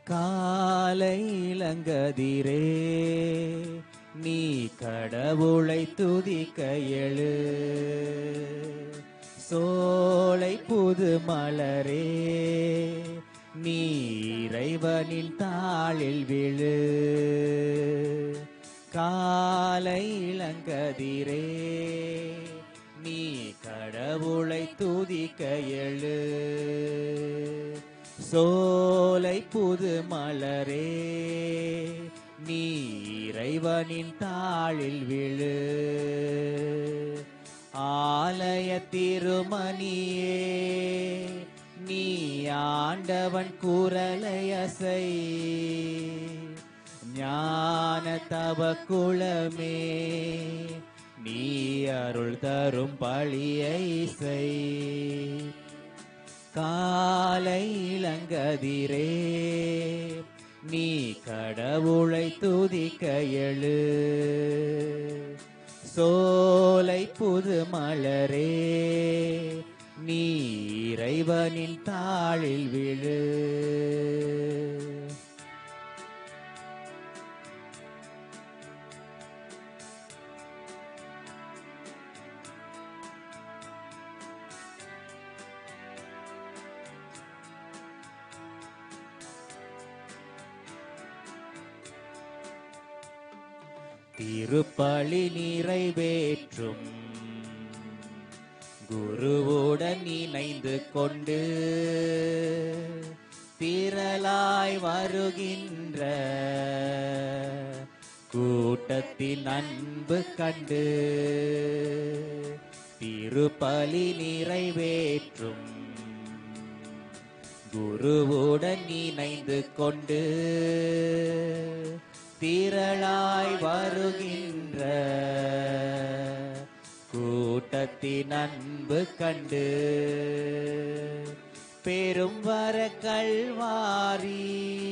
காலை இளங்கதிரே நீ கடவுளை துதிக்க எழு சோலை புது மலரே நீ இறைவனின் தாளில் விழு காலை இளங்கதிரே நீ கடவுளை துதிக்க எழு சோலை புது மலரே நீ இறைவனின் தாளில் விழு ஆலய திருமணியே நீ ஆண்டவன் குரலையசை ஞான தவ குளமே நீ அருள் தரும் பழியை செய் காலை இளங்கதிரே நீ கடவுளை துதிக்க எழு சோலை புது மலரே நீ இறைவனின் தாளில் விழு திருப்பலி நிறைவேற்றும் குருவுடன் இணைந்து கொண்டு திரளாய் வருகின்ற கூட்டத்தின் அன்பு கண்டு திருப்பலி நிறைவேற்றும் குருவுடன் இணைந்து கொண்டு திரளாய் வருகின்ற கூட்டத்தின் அன்பு கண்டு பெரும் வர கல்வாரி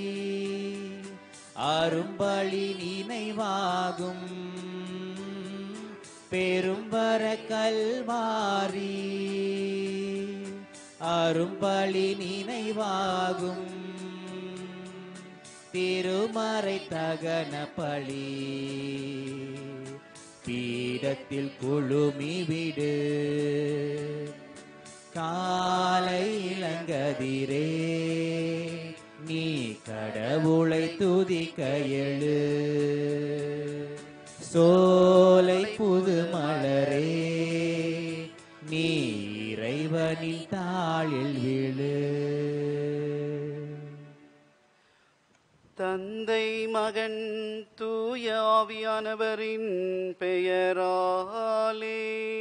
அரும்பலி நினைவாகும் பெரும் வர கல்வாரி அரும்பலி நினைவாகும் திருமறை தகன பழி பீடத்தில் குழுமி விடு காலை இளங்கதிரே நீ கடவுளை துதிக்க எழு சோலை புது மலரே நீ இறைவனின் தாளில் விழு தந்தை மகன் தூய ஆவியானவரின் பெயராலே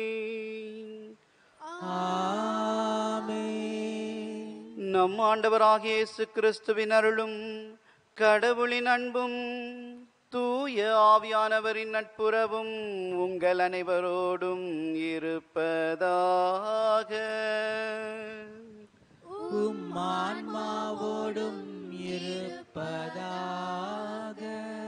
ஆமென். நம் ஆண்டவராகிய இயேசு கிறிஸ்துவின் அருளும் கடவுளின் அன்பும் தூய ஆவியானவரின் நட்புறவும் உங்கள் அனைவரோடும் இருப்பதாக உம் ஆன்மாவோடும் இருப்பதாக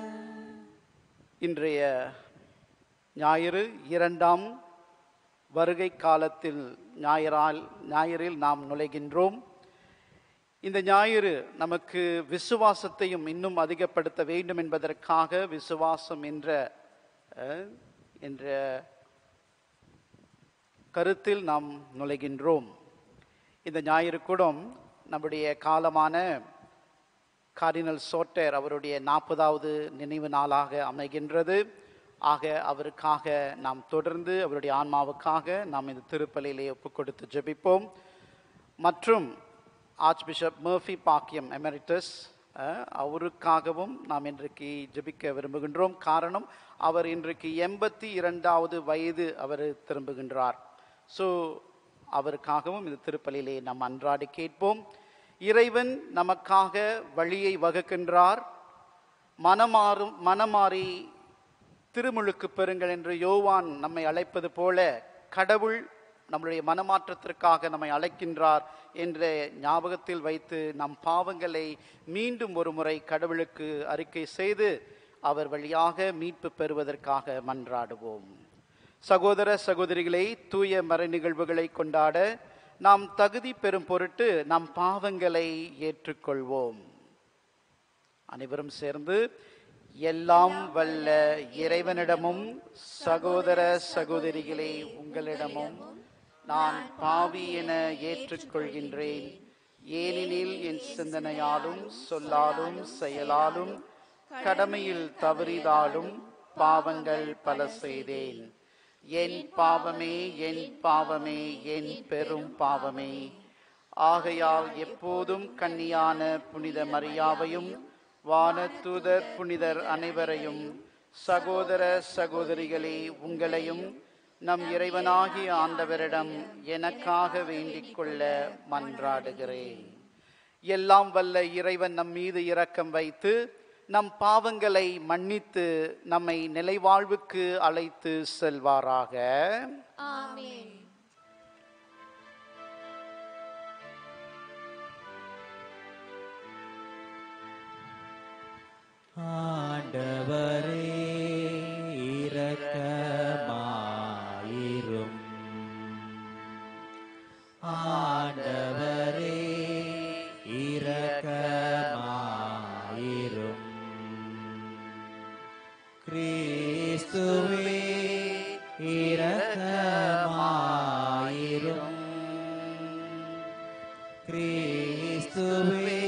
இன்றைய ஞாயிறு இரண்டாம் வருகை காலத்தில் ஞாயிறால் ஞாயிறில் நாம் நுழைகின்றோம் இந்த ஞாயிறு நமக்கு விசுவாசத்தையும் இன்னும் அதிகப்படுத்த வேண்டும் என்பதற்காக விசுவாசம் என்ற அஹ், என்ற கருத்தில் நாம் நுழைகின்றோம் இந்த ஞாயிறு கூடம் நம்முடைய காலமான கார்டினல் சோட்டர் அவருடைய நாற்பதாவது நினைவு நாளாக அமைகின்றது ஆக அவருக்காக நாம் தொடர்ந்து அவருடைய ஆன்மாவுக்காக நாம் இந்த திருப்பலியிலே ஒப்புக் கொடுத்து ஜெபிப்போம் மற்றும் ஆர்ச் பிஷப் மர்ஃபி பாக்கியம் எமெரிட்டஸ் அவருக்காகவும் நாம் இன்றைக்கு ஜெபிக்க விரும்புகின்றோம் காரணம் அவர் இன்றைக்கு எண்பத்தி இரண்டாவது வயது அவர் திரும்புகின்றார் ஸோ அவருக்காகவும் இந்த திருப்பலியிலே நாம் அன்றாடி கேட்போம் இறைவன் நமக்காக வழியை வகுக்கின்றார் மனமாறும் மனமாறி திருமுழுக்கு பெறுங்கள் என்று யோவான் நம்மை அழைப்பது போல கடவுள் நம்முடைய மனமாற்றத்திற்காக நம்மை அழைக்கின்றார் என்ற ஞாபகத்தில் வைத்து நம் பாவங்களை மீண்டும் ஒரு முறை கடவுளுக்கு அறிக்கை செய்து அவர் வழியாக மீட்பு பெறுவதற்காக மன்றாடுவோம் சகோதர சகோதரிகளை தூய மறை நிகழ்வுகளை கொண்டாட நாம் தகுதி பெறும் பொருட்டு நம் பாவங்களை ஏற்றுக்கொள்வோம் அனைவரும் சேர்ந்து எல்லாம் வல்ல இறைவனிடமும் சகோதர சகோதரிகளே உங்களிடமும் நான் பாவி என ஏற்றுக்கொள்கின்றேன் ஏனெனில் என் சிந்தனையாலும் சொல்லாலும் செயலாலும் கடமையில் தவறிதாலும் பாவங்கள் பல செய்தேன் என் பாவமே என் பாவமே என் பெரும் பாவமே ஆகையால் எப்போதும் கன்னியான புனித மரியாவையும் வானதூதர் புனிதர் அனைவரையும் சகோதர சகோதரிகளே உங்களையும் நம் இறைவனாகிய ஆண்டவரிடம் எனக்காக வேண்டிக் கொள்ள மன்றாடுகிறேன் எல்லாம் வல்ல இறைவன் நம் மீது இரக்கம் வைத்து நம் பாவங்களை மன்னித்து நம்மை நிலைவாழ்வுக்கு அழைத்து செல்வாராக ஆமென் ஆண்டவரே இரக்கமாயிரும் ஆண்டவரே இரக்கமாயிரும் கிறிஸ்துவே இரக்கமாயிரும் கிறிஸ்துவே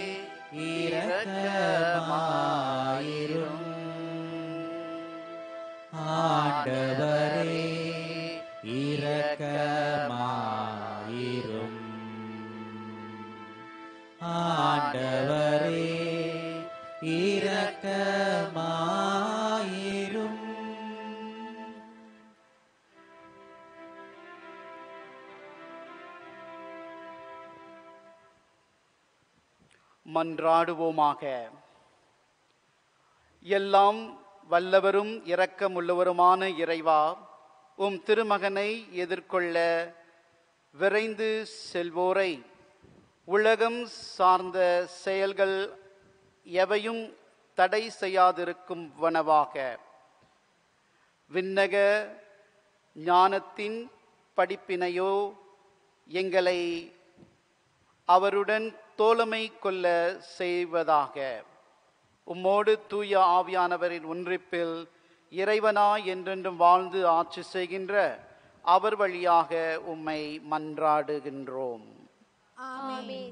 இரக்கமாயிரும் ஆண்டவரே இரக்கமாயிரும் ஆண்டவரே இரக்கமாயிரும் மன்றாடுவோமாக எல்லாம் வல்லவரும் இரக்கமுள்ளவருமான இறைவா உம் திருமகனை எதிர்கொள்ள விரைந்து செல்வோரை உலகம் சார்ந்த செயல்கள் எவையும் தடை செய்யாதிருக்கும் வனவாக விண்ணக ஞானத்தின் படிப்பினையோ எங்களை அவருடன் தோழமை கொள்ள செய்வதாக உம்மோடு தூய ஆவியானவரின் ஒன்றிப்பில் இறைவனா என்றென்றும் வாழ்ந்து ஆட்சி செய்கின்ற அவர் வழியாக உம்மை மன்றாடுகின்றோம் ஆமென்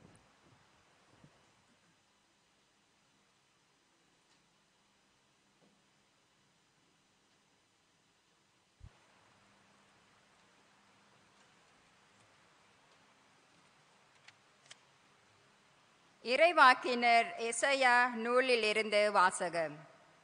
இறைவாக்கினர் எசையா நூலிலிருந்து வாசகம்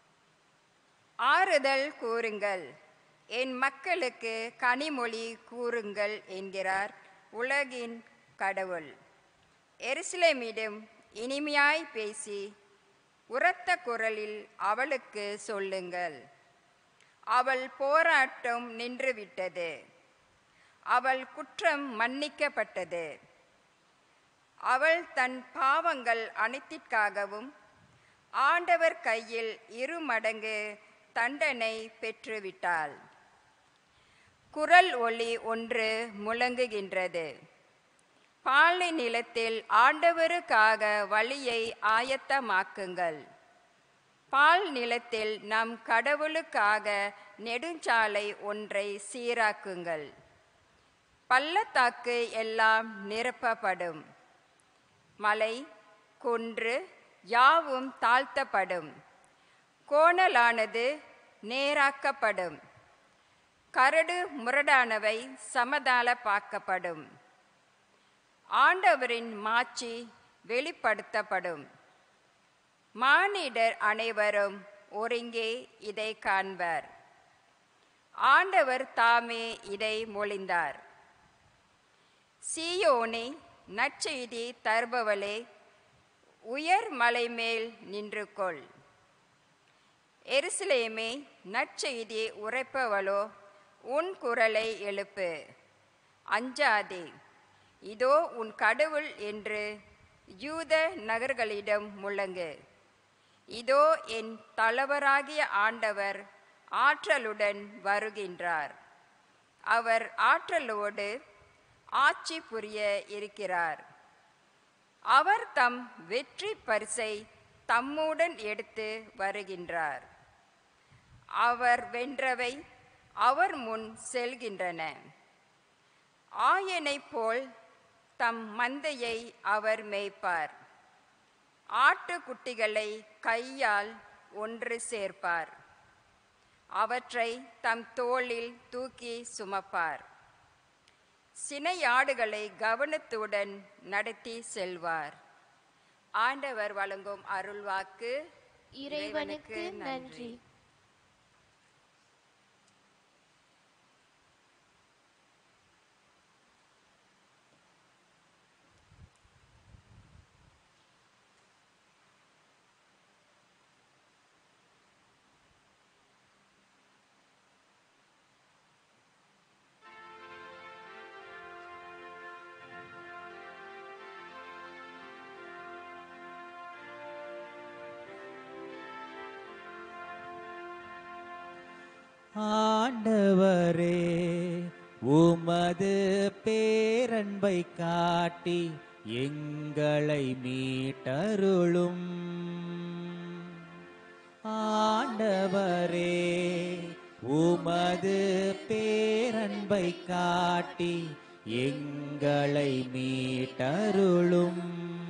ஆறுதல் கூறுங்கள் என் மக்களுக்கு கனிமொழி கூறுங்கள் என்கிறார் உலகின் கடவுள் எருசலேமிடம் இனிமையாய் பேசி உரத்த குரலில் அவளுக்கு சொல்லுங்கள் அவள் போராட்டம் நின்றுவிட்டது அவள் குற்றம் மன்னிக்கப்பட்டது அவள் தன் பாவங்கள் அனைத்திற்காகவும் ஆண்டவர் கையில் இருமடங்கு தண்டனை பெற்றுவிட்டாள் குரல் ஒளி ஒன்று முழங்குகின்றது பாலை நிலத்தில் ஆண்டவருக்காக வழியை ஆயத்தமாக்குங்கள் பால் நிலத்தில் நம் கடவுளுக்காக நெடுஞ்சாலை ஒன்றை சீராக்குங்கள் பள்ளத்தாக்கு எல்லாம் நிரப்பப்படும் மலை குன்று யாவும் தாழ்த்தப்படும் கோணலானது நேராக்கப்படும் கரடு முரடானவை சமதாளப்பாக்கப்படும் ஆண்டவரின் மாட்சி வெளிப்படுத்தப்படும் மானிடர் அனைவரும் ஒருங்கே இதை காண்பர் ஆண்டவர் தாமே இதை மொழிந்தார் சீயோனே நற்செய்தி தருபவளே உயர் மலை மேல் நின்று கொள் எருசலேமே நற்செய்தி உரைப்பவளோ உன் குரலை எழுப்பு அஞ்சாதே இதோ உன் கடவுள் என்று யூத நகர்களிடம் முழங்கு இதோ என் தலைவராகிய ஆண்டவர் ஆற்றலுடன் வருகின்றார் அவர் ஆற்றலோடு ஆட்சி புரிய இருக்கிறார் அவர் தம் வெற்றி பரிசை தம்முடன் எடுத்து வருகின்றார் அவர் வென்றவை அவர் முன் செல்கின்றன ஆயனைப் போல் தம் மந்தையை அவர் மேய்ப்பார் ஆட்டுக்குட்டிகளை கையால் ஒன்று சேர்ப்பார் அவற்றை தம் தோளில் தூக்கி சுமப்பார் சினையாடுகளை கவனத்துடன் நடத்தி செல்வார் ஆண்டவர் வழங்கும் அருள்வாக்கு இறைவனுக்கு நன்றி ஆண்டவரே உமது பேரன்பை காட்டி எங்களை மீட்டருளும் ஆண்டவரே உமது பேரன்பை காட்டி எங்களை மீட்டருளும்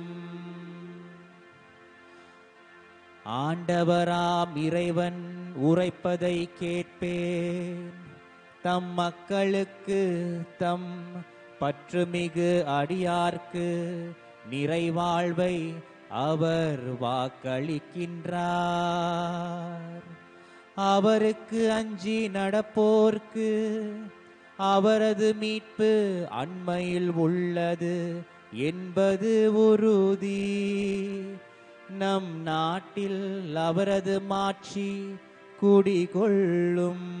ஆண்டவராம் இறைவன் உரைப்பதை கேட்பேன் தம் மக்களுக்கு தம் பற்றுமிகு அடியார்க்கு நிறைவாழ்வை அவர் வாக்களிக்கின்றார் அவருக்கு அஞ்சி நடப்போர்க்கு அவரது மீட்பு அண்மையில் உள்ளது என்பது உறுதி நம் நாட்டில் அவரது மாட்சி குடிகொள்ளும்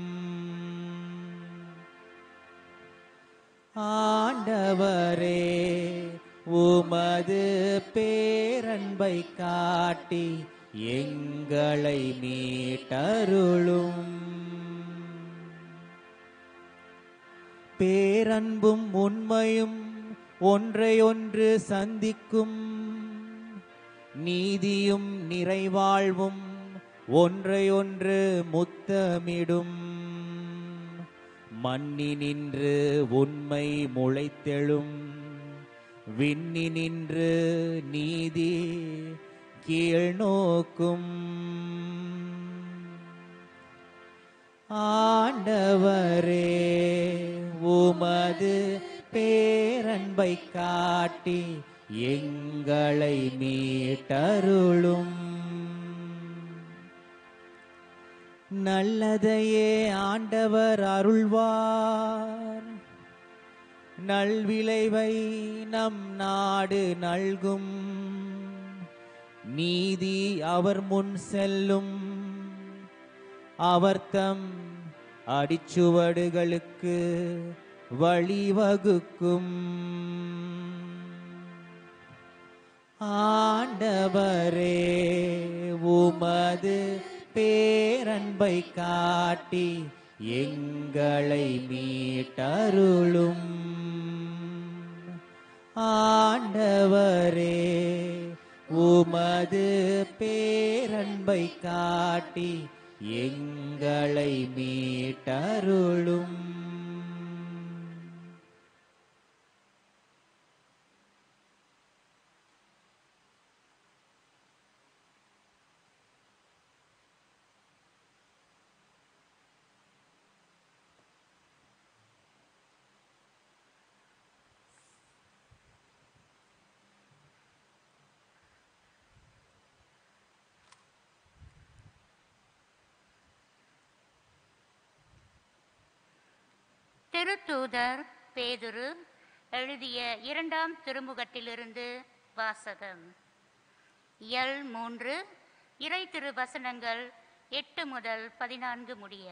ஆண்டவரே உமது பேரன்பை காட்டி எங்களை மீட்டருளும் பேரன்பும் உண்மையும் ஒன்றையொன்று சந்திக்கும் நீதியும் நிறைவாழ்வும் ஒன்றையொன்று முத்தமிடும் மண்ணினின்று உண்மை முளைத்தெழும் விண்ணினின்று நீதி கீழ்நோக்கும் ஆண்டவரே உமது பேரன்பை காட்டி எங்களை மீட்டருளும் நல்லதையே ஆண்டவர் அருள்வார் நல்விளைவை நம் நாடு நல்கும் நீதி அவர் முன் செல்லும் அவர் தம் அடிச்சுவடுகளுக்கு வழிவகுக்கும் ஆண்டவரே உமது பேரன்பை காட்டி எங்களை மீட்டருளும் ஆண்டவரே உமது பேரன்பை காட்டி எங்களை மீட்டருளும் திருத்தூதர் பேதுரு எழுதிய இரண்டாம் திருமுகத்திலிருந்து வாசகம் எல் மூன்று இறை திருவசனங்கள் எட்டு முதல் பதினான்கு முடிய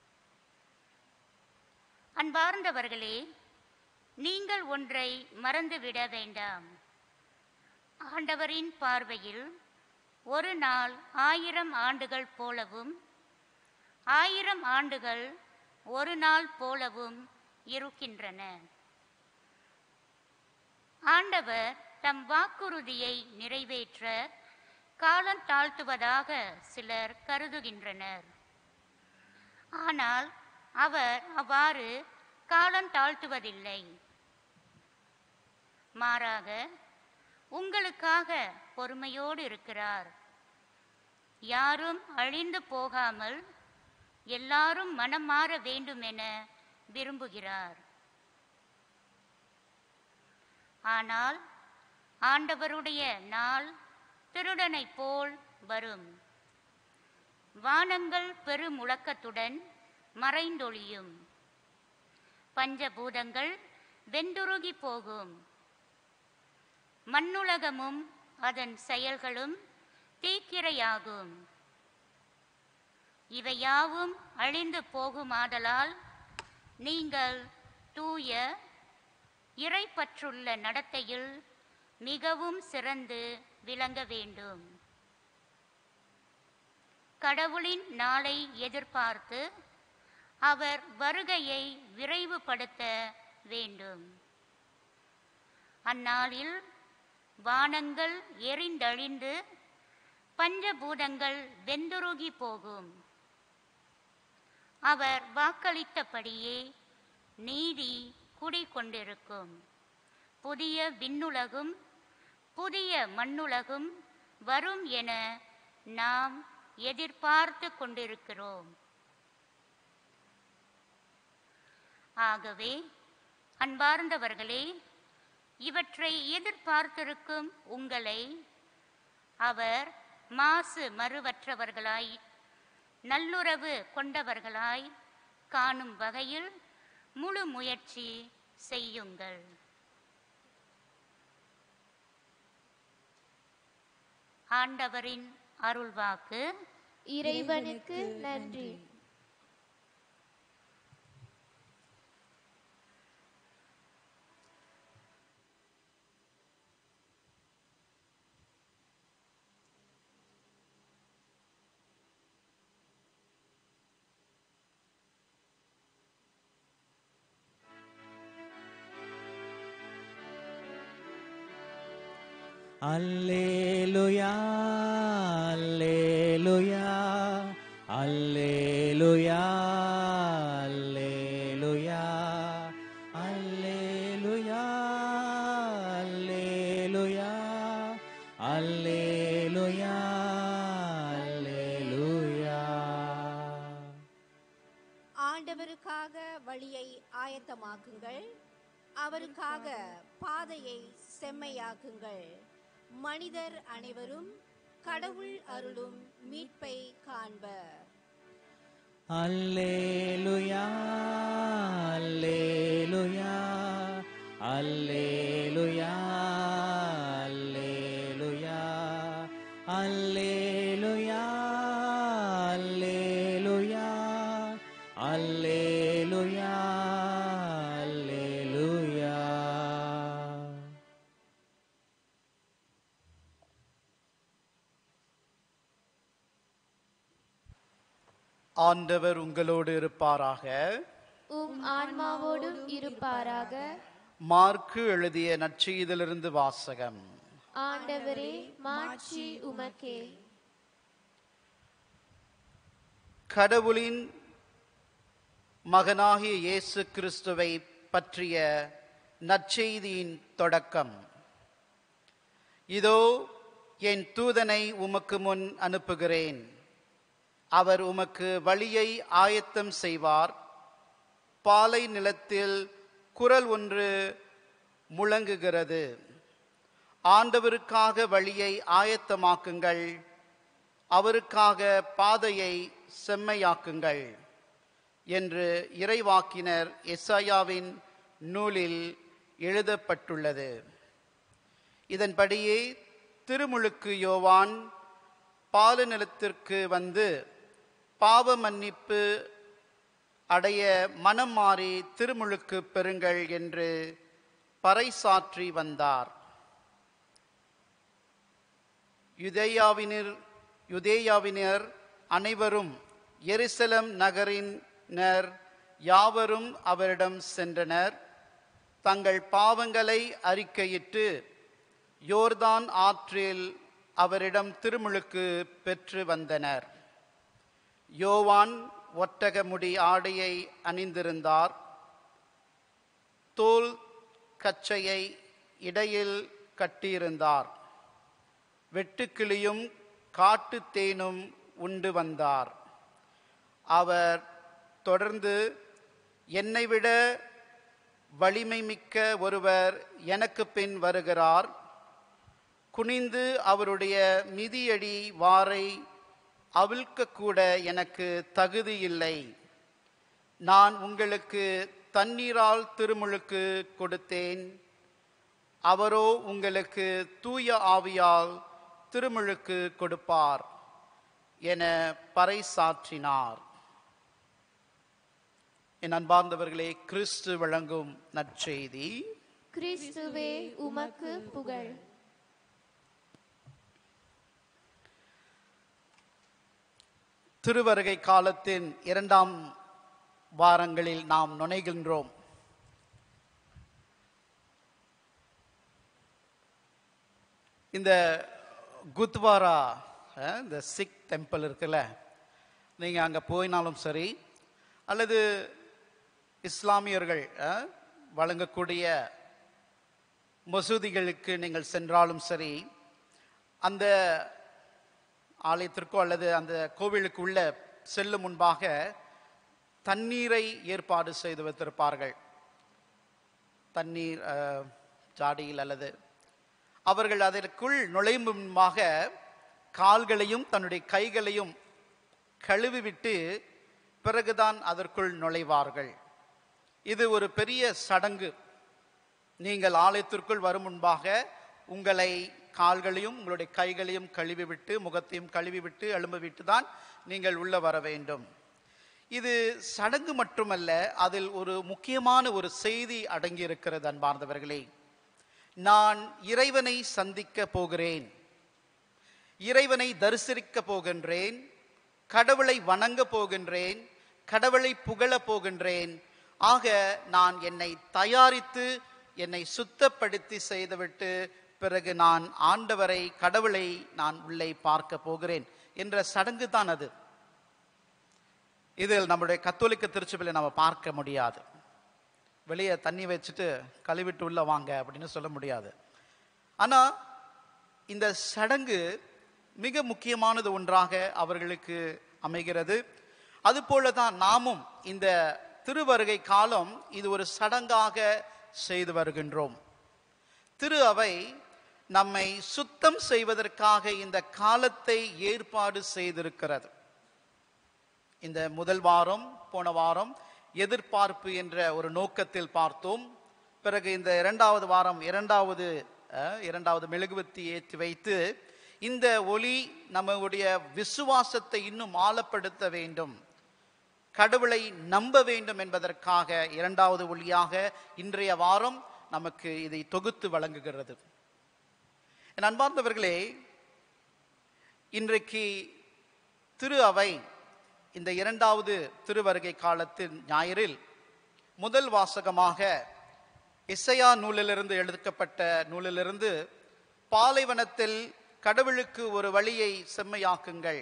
அன்பார்ந்தவர்களே நீங்கள் ஒன்றை மறந்துவிட வேண்டாம் ஆண்டவரின் பார்வையில் ஒரு நாள் ஆயிரம் ஆண்டுகள் போலவும் ஆயிரம் ஆண்டுகள் ஒரு நாள் போலவும் இருக்கின்றன ஆண்டவர் தம் வாக்குறுதியை நிறைவேற்ற காலம் தாழ்த்துவதாக சிலர் கருதுகின்றனர் ஆனால் அவர் அவ்வாறு காலம் தாழ்த்துவதில்லை மாறாக உங்களுக்காக பொறுமையோடு இருக்கிறார் யாரும் அழிந்து போகாமல் எல்லாரும் மனம் மாற வேண்டுமென விரும்புகிறார் ஆனால் ஆண்டவருடைய நாள் திருடனைப் போல் வரும் வானங்கள் பெருமுழக்கத்துடன் மறைந்தொழியும் பஞ்சபூதங்கள் வெந்துருகி போகும் மண்ணுலகமும் அதன் செயல்களும் தீக்கிரையாகும் இவையாவும் அழிந்து போகுமாதலால் நீங்கள் தூய இறைப்பற்றுள்ள நடத்தையில் மிகவும் சிறந்து விளங்க வேண்டும் கடவுளின் நாளை எதிர்பார்த்து அவர் வருகையை விரைவுபடுத்த வேண்டும் அந்நாளில் வானங்கள் எரிந்தழிந்து பஞ்சபூதங்கள் வெந்துருகி போகும் அவர் வாக்களித்தபடியே நீதி குடிகொண்டிருக்கும் புதிய விண்ணுலகும் புதிய மண்ணுலகும் வரும் என நாம் எதிர்பார்த்து கொண்டிருக்கிறோம் ஆகவே அன்பார்ந்தவர்களே இவற்றை எதிர்பார்த்திருக்கும் உங்களை அவர் மாசு மறுவற்றவர்களாய் நல்லுறவு கொண்டவர்களாய் காணும் வகையில் முழு முயற்சி செய்யுங்கள் ஆண்டவரின் அருள்வாக்கு இறைவனுக்கு நன்றி அல்லேலுயா அல்லேலுயா அல்லேலுயா அல்லேலுயா அல்லேலுயா அல்லேலுயா அல்லேலுயா அல்லேலுயா ஆண்டவருக்காக வழியை ஆயத்தமாக்குங்கள் அவருக்காக பாதையை செம்மையாக்குங்கள் மனிதர் அனைவரும் கடவுள் அருளும் மீட்பை காண்பர் அல்லேலுயா அல்லேலுயா அல்லேலுயா அல்லேலுயா அல்லேலுயா அல்லேலுயா அல்லேலுயா அல்லேலுயா ஆண்டவர் உங்களோடு இருப்பாராக உம் ஆன்மாவோடும் இருப்பாராக மார்க்கு எழுதிய நற்செய்தியிலிருந்து வாசகம் ஆண்டவரே மாட்சி உமக்கே கடவுளின் மகனாகிய இயேசு கிறிஸ்துவை பற்றிய நற்செய்தியின் தொடக்கம் இதோ என் தூதனை உமக்கு முன் அனுப்புகிறேன் அவர் உமக்கு வழியை ஆயத்தம் செய்வார் பாலை நிலத்தில் குரல் ஒன்று முழங்குகிறது ஆண்டவருக்காக வழியை ஆயத்தமாக்குங்கள் அவருக்காக பாதையை செம்மையாக்குங்கள் என்று இறைவாக்கினர் எஸ்ஐயாவின் நூலில் எழுதப்பட்டுள்ளது இதன்படியே திருமுழுக்கு யோவான் பாலநிலத்திற்கு வந்து பாவ மன்னிப்பு அடைய மனம் மாறி திருமுழுக்கு பெறுங்கள் என்று பறைசாற்றி வந்தார் யுதேயாவினர் யுதேயாவினர் அனைவரும் எருசலம் நகரினர் யாவரும் அவரிடம் சென்றனர் தங்கள் பாவங்களை அறிக்கையிட்டு யோர்தான் ஆற்றில் அவரிடம் திருமுழுக்கு பெற்று வந்தனர் யோவான் ஒட்டக முடி ஆடையை அணிந்திருந்தார் தோல் கச்சையை இடையில் கட்டியிருந்தார் வெட்டுக்கிளியும் காட்டுத் தேனும் உண்டு வந்தார் அவர் தொடர்ந்து என்னை விட வலிமை மிக்க ஒருவர் எனக்கு பின் வருகிறார் குனிந்து அவருடைய மிதியடி வாரை அவிழ்க்கக்கூட எனக்கு தகுதி இல்லை நான் உங்களுக்கு தண்ணீரால் திருமுழுக்கு கொடுத்தேன் அவரோ உங்களுக்கு தூய ஆவியால் திருமுழுக்கு கொடுப்பார் என பறைசாற்றினார் என் அன்பார்ந்தவர்களே கிறிஸ்து வழங்கும் நற்செய்தி கிறிஸ்துவே உமக்கு புகழ் திருவருகை காலத்தின் இரண்டாம் வாரங்களில் நாம் நுழைகின்றோம் இந்த குத்வாரா அஹ், இந்த சிக் டெம்பிள் இருக்குல்ல நீங்கள் அங்கே போயினாலும் சரி அல்லது இஸ்லாமியர்கள் அஹ், வழங்கக்கூடிய மசூதிகளுக்கு நீங்கள் சென்றாலும் சரி அந்த ஆலயத்திற்கோ அல்லது அந்த கோவிலுக்கு உள்ள செல்லும் முன்பாக தண்ணீரை ஏற்பாடு செய்து வைத்திருப்பார்கள் தண்ணீர் அஹ், ஜாடியில் அல்லது அவர்கள் அதற்குள் நுழையும் முன்பாக கால்களையும் தன்னுடைய கைகளையும் கழுவிவிட்டு பிறகுதான் அதற்குள் நுழைவார்கள் இது ஒரு பெரிய சடங்கு நீங்கள் ஆலயத்திற்குள் வரும் முன்பாக உங்களை கால்களையும் உங்களுடைய கைகளையும் கழுவிவிட்டு முகத்தையும் கழுவிவிட்டு எழும்பிவிட்டு தான் நீங்கள் உள்ள வர வேண்டும் இது சடங்கு மட்டுமல்ல அதில் ஒரு முக்கியமான ஒரு செய்தி அடங்கி இருக்கிறது அன்பார்ந்தவர்களே நான் இறைவனை சந்திக்க போகிறேன் இறைவனை தரிசிக்க போகின்றேன் கடவுளை வணங்க போகின்றேன் கடவுளை புகழ போகின்றேன் ஆக நான் என்னை தயாரித்து என்னை சுத்தப்படுத்தி செய்துவிட்டு பிறகு நான் ஆண்டவரை கடவுளை நான் உள்ளே பார்க்க போகிறேன் என்ற சடங்கு தான் அது இதில் நம்முடைய கத்தோலிக்க திருச்சபையில் நம்ம பார்க்க முடியாது வெளியே தண்ணி வச்சுட்டு கழுவிட்டு உள்ள வாங்க அப்படின்னு சொல்ல முடியாது ஆனா இந்த சடங்கு மிக முக்கியமானது ஒன்றாக அவர்களுக்கு அமைகிறது அதுபோல தான் நாமும் இந்த திருவருகை காலம் இது ஒரு சடங்காக செய்து வருகின்றோம் திரு அவை நம்மை சுத்தம் செய்வதற்காக இந்த காலத்தை ஏற்பாடு செய்திருக்கிறது இந்த முதல் வாரம் போன வாரம் எதிர்பார்ப்பு என்ற ஒரு நோக்கத்தில் பார்த்தோம் பிறகு இந்த இரண்டாவது வாரம் இரண்டாவது அஹ், இரண்டாவது மெழுகுவத்தி ஏற்றி வைத்து இந்த ஒளி நம்முடைய விசுவாசத்தை இன்னும் ஆழப்படுத்த வேண்டும் கடவுளை நம்ப வேண்டும் என்பதற்காக இரண்டாவது ஒளியாக இன்றைய வாரம் நமக்கு இதை தொகுத்து வழங்குகிறது என் அன்பார்ந்தவர்களே இன்றைக்கு திரு அவை இந்த இரண்டாவது திருவருகை காலத்தின் ஞாயிறில் முதல் வாசகமாக இசையா நூலிலிருந்து எழுதப்பட்ட நூலிலிருந்து பாலைவனத்தில் கடவுளுக்கு ஒரு வழியை செம்மையாக்குங்கள்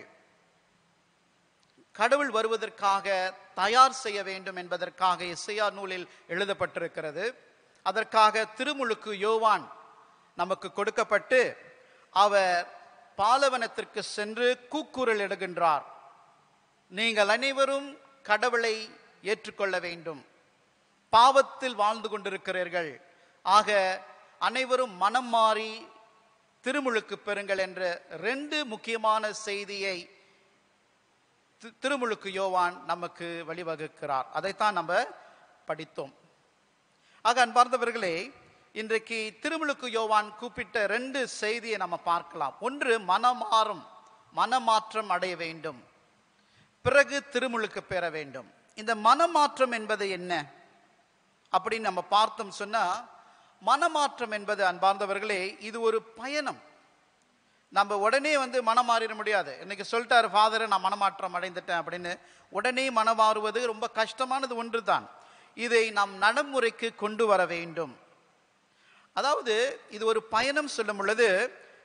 கடவுள் வருவதற்காக தயார் செய்ய வேண்டும் என்பதற்காக இசையா நூலில் எழுதப்பட்டிருக்கிறது அதற்காக திருமுழுக்கு யோவான் நமக்கு கொடுக்கப்பட்டு அவர் பாலவனத்திற்கு சென்று கூக்குரல் இடுகின்றார் நீங்கள் அனைவரும் கடவுளை ஏற்றுக்கொள்ள வேண்டும் பாவத்தில் வாழ்ந்து கொண்டிருக்கிறீர்கள் ஆக அனைவரும் மனம் மாறி திருமுழுக்கு பெறுங்கள் என்ற ரெண்டு முக்கியமான செய்தியை தி- திருமுழுக்கு யோவான் நமக்கு வழிவகுக்கிறார் அதைத்தான் நம்ம படித்தோம் ஆக அன்பார்ந்தவர்களே இன்றைக்கு திருமுழுக்கு யோவான் கூப்பிட்ட ரெண்டு செய்தியை நம்ம பார்க்கலாம் ஒன்று மனமாறும் மனமாற்றம் அடைய வேண்டும் பிறகு திருமுழுக்கு பெற வேண்டும் இந்த மனமாற்றம் என்பது என்ன அப்படின்னு நம்ம பார்த்தோம் சொன்னா மனமாற்றம் என்பது அன்பார்ந்தவர்களே இது ஒரு பயணம் நம்ம உடனே வந்து மனம் மாறிட முடியாது இன்னைக்கு சொல்லிட்டாரு ஃபாதர் நான் மனமாற்றம் அடைந்துட்டேன் அப்படின்னு உடனே மனம் மாறுவது ரொம்ப கஷ்டமானது ஒன்று தான் இதை நாம் நடைமுறைக்கு கொண்டு வர வேண்டும் அதாவது இது ஒரு பயணம் சொல்லும் பொழுது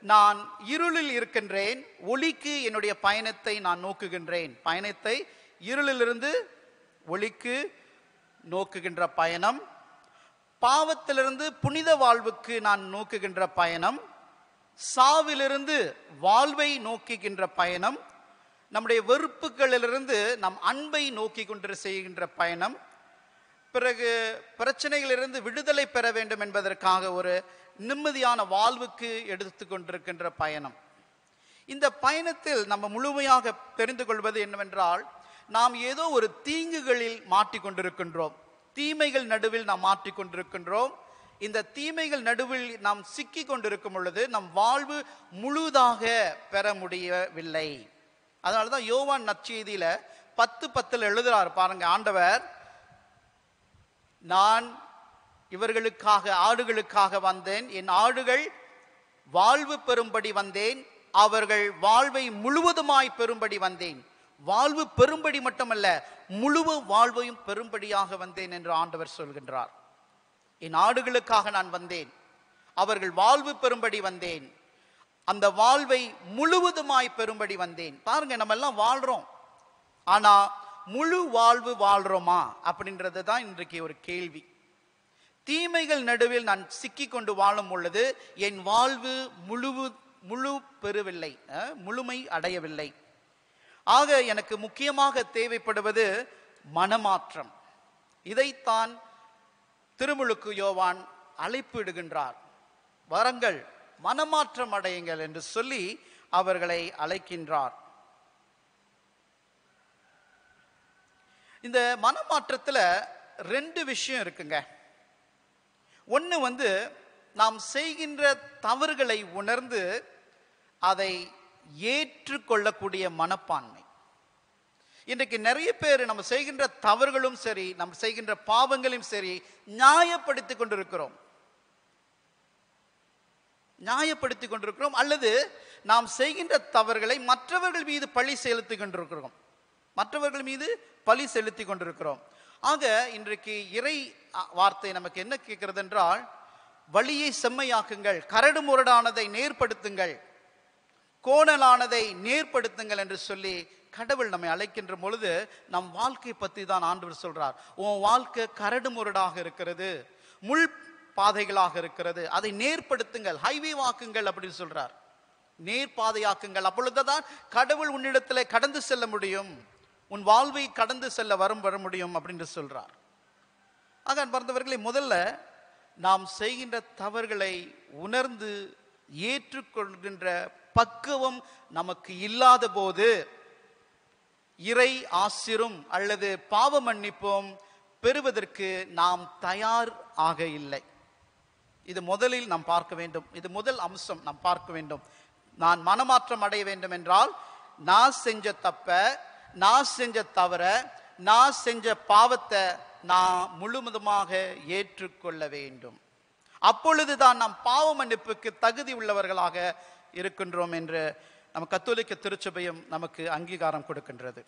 நான் இருளில் இருக்கின்றேன் ஒளிக்கு என்னுடைய பயணத்தை நான் நோக்குகின்றேன் பயணத்தை இருளிலிருந்து ஒளிக்கு நோக்குகின்ற பயணம் பாவத்திலிருந்து புனித வாழ்வுக்கு நான் நோக்குகின்ற பயணம் சாவிலிருந்து வாழ்வை நோக்குகின்ற பயணம் நம்முடைய வெறுப்புகளிலிருந்து நம் அன்பை நோக்கி கொண்டு செய்கின்ற பயணம் பிறகு பிரச்சனைகளிலிருந்து விடுதலை பெற வேண்டும் என்பதற்காக ஒரு நிம்மதியான வாழ்வுக்கு எடுத்து கொண்டிருக்கின்ற பயணம் இந்த பயணத்தில் நம்ம முழுமையாக தெரிந்து கொள்வது என்னவென்றால் நாம் ஏதோ ஒரு தீங்குகளில் மாட்டிக்கொண்டிருக்கின்றோம் தீமைகள் நடுவில் நாம் மாட்டிக்கொண்டிருக்கின்றோம் இந்த தீமைகள் நடுவில் நாம் சிக்கி கொண்டிருக்கும் பொழுது நம் வாழ்வு முழுதாக பெற முடியவில்லை அதனால தான் யோவான் நற்செய்தியில பத்து பத்தில் எழுதுறார் பாருங்க ஆண்டவர் நான் இவர்களுக்காக ஆடுகளுக்காக வந்தேன் என் ஆடுகள் வாழ்வு பெறும்படி வந்தேன் அவர்கள் வாழ்வை முழுவதுமாய் பெறும்படி வந்தேன் வாழ்வு பெறும்படி மட்டுமல்ல முழு வாழ்வையும் பெறும்படியாக வந்தேன் என்று ஆண்டவர் சொல்கின்றார் என் ஆடுகளுக்காக நான் வந்தேன் அவர்கள் வாழ்வு பெறும்படி வந்தேன் அந்த வாழ்வை முழுவதுமாய் பெறும்படி வந்தேன் பாருங்க நம்ம எல்லாம் வாழ்றோம் ஆனா முழு வாழ்வு வாழ்றோமா அப்படின்றது தான் இன்றைக்கு ஒரு கேள்வி தீமைகள் நடுவில் நான் சிக்கி கொண்டு வாழும் பொழுது என் வாழ்வு முழு முழு பெறவில்லை அஹ், முழுமை அடையவில்லை ஆக எனக்கு முக்கியமாக தேவைப்படுவது மனமாற்றம் இதைத்தான் திருமுழுக்கு யோவான் அழைப்பு இடுகின்றார் வரங்கள் மனமாற்றம் அடையுங்கள் என்று சொல்லி அவர்களை அழைக்கின்றார் இந்த மனமாற்றத்துல ரெண்டு விஷயம் இருக்குங்க ஒன்று வந்து நாம் செய்கின்ற தவறுகளை உணர்ந்து அதை ஏற்றுக்கொள்ளக்கூடிய மனப்பான்மை இன்றைக்கு நிறைய பேர் நம்ம செய்கின்ற தவறுகளும் சரி நம்ம செய்கின்ற பாவங்களையும் சரி நியாயப்படுத்திக் கொண்டிருக்கிறோம் நியாயப்படுத்திக் கொண்டிருக்கிறோம் அல்லது நாம் செய்கின்ற தவறுகளை மற்றவர்கள் மீது பழி செலுத்திக் கொண்டிருக்கிறோம் மற்றவர்கள் மீது பழி செலுத்திக் கொண்டிருக்கிறோம் ஆக இன்றைக்கு இறை அ, வார்த்தை நமக்கு என்ன கேட்கிறது என்றால் வழியை செம்மையாக்குங்கள் கரடு முரடானதை நேர்படுத்துங்கள் கோணலானதை நேர்படுத்துங்கள் என்று சொல்லி கடவுள் நம்மை அழைக்கின்ற பொழுது நம் வாழ்க்கை பற்றி தான் ஆண்டவர் சொல்றார் உன் வாழ்க்கை கரடு முரடாக இருக்கிறது முள் பாதைகளாக இருக்கிறது அதை நேர்படுத்துங்கள் ஹைவே வாக்குங்கள் அப்படின்னு சொல்றார் நேர்பாதையாக்குங்கள் அப்பொழுதுதான் கடவுள் உன்னிடத்தில் கடந்து செல்ல முடியும் உன் வாழ்வை கடந்து செல்ல வரும் வர முடியும் அப்படின்னு சொல்றார் ஆக அன்பார்ந்தவர்களே முதல்ல நாம் செய்கின்ற தவறுகளை உணர்ந்து ஏற்றுக்கொள்கின்ற பக்குவம் நமக்கு இல்லாத போது இறை ஆசிரும் அல்லது பாவ மன்னிப்பும் பெறுவதற்கு நாம் தயார் ஆக இல்லை இது முதலில் நாம் பார்க்க வேண்டும் இது முதல் அம்சம் நாம் பார்க்க வேண்டும் நான் மனமாற்றம் அடைய வேண்டும் என்றால் நான் செஞ்ச தப்ப நான் செஞ்ச தவற நான் செஞ்ச பாவத்தை நான் முழுவதுமாக ஏற்றுக்கொள்ள வேண்டும் அப்பொழுதுதான் நாம் பாவ மன்னிப்புக்கு தகுதி உள்ளவர்களாக இருக்கின்றோம் என்று நம்ம கத்தோலிக்க திருச்சபையும் நமக்கு அங்கீகாரம் கொடுக்கின்றது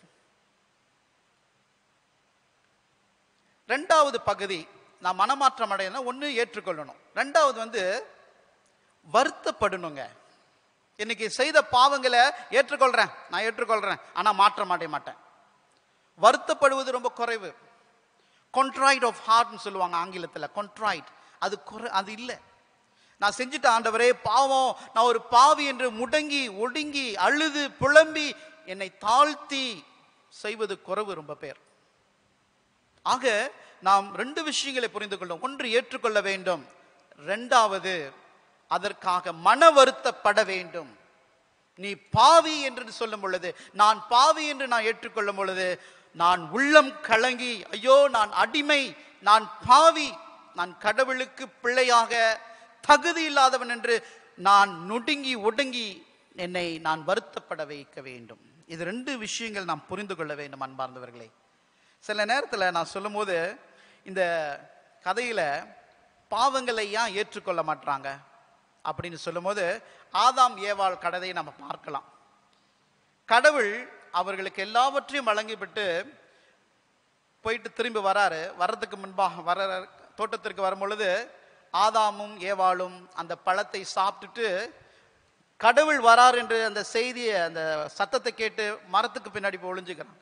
ரெண்டாவது பகுதி நான் மனமாற்றம் அடையணும் ஒன்று ஏற்றுக்கொள்ளணும் ரெண்டாவது வந்து வருத்தப்படணுங்க இன்னைக்கு செய்த பாவங்களை ஏற்றுக்கொள்றேன் நான் ஏற்றுக்கொள்றேன் ஆனா மாற்றம் அடைய மாட்டேன் வருத்தப்படுவது ரொம்ப குறைவு கொன்ட்ராய்ட் ஆஃப் ஹார்ட்னு சொல்லுவாங்க ஆங்கிலத்தில் கொன்ட்ராய்ட் அது குறை அது இல்லை நான் செஞ்சுட்ட ஆண்டவரே பாவம் நான் ஒரு பாவி என்று முடங்கி ஒடுங்கி அழுது புலம்பி என்னை தாழ்த்தி செய்வது குறைவு ரொம்ப பேர் ஆக நாம் ரெண்டு விஷயங்களை புரிந்து கொள்ளும் ஒன்று ஏற்றுக்கொள்ள வேண்டும் ரெண்டாவது அதற்காக மன வருத்தப்பட வேண்டும் நீ பாவி என்று சொல்லும் பொழுது நான் பாவி என்று நான் ஏற்றுக்கொள்ளும் பொழுது நான் உள்ளம் கலங்கி ஐயோ நான் அடிமை நான் பாவி நான் கடவுளுக்கு பிள்ளையாக தகுதி இல்லாதவன் என்று நான் நொடுங்கி ஒடுங்கி என்னை நான் வருத்தப்பட வைக்க வேண்டும் இது ரெண்டு விஷயங்கள் நாம் புரிந்து கொள்ள வேண்டும் அன்பார்ந்தவர்களே சில நேரத்தில் நான் சொல்லும்போது இந்த கதையில பாவங்களை ஏன் ஏற்றுக்கொள்ள மாட்டாங்க அப்படின்னு சொல்லும்போது ஆதாம் ஏவாள் கதையை நம்ம பார்க்கலாம் கடவுள் அவர்களுக்கு எல்லாவற்றையும் வழங்கிவிட்டு போயிட்டு திரும்பி வராரு வர்றதுக்கு முன்பாக வர தோட்டத்திற்கு வரும் பொழுது ஆதாமும் ஏவாளும் அந்த பழத்தை சாப்பிட்டுட்டு கடவுள் வரார் என்று அந்த செய்தியை அந்த சத்தத்தை கேட்டு மரத்துக்கு பின்னாடி போய் ஒளிஞ்சுக்கிறான்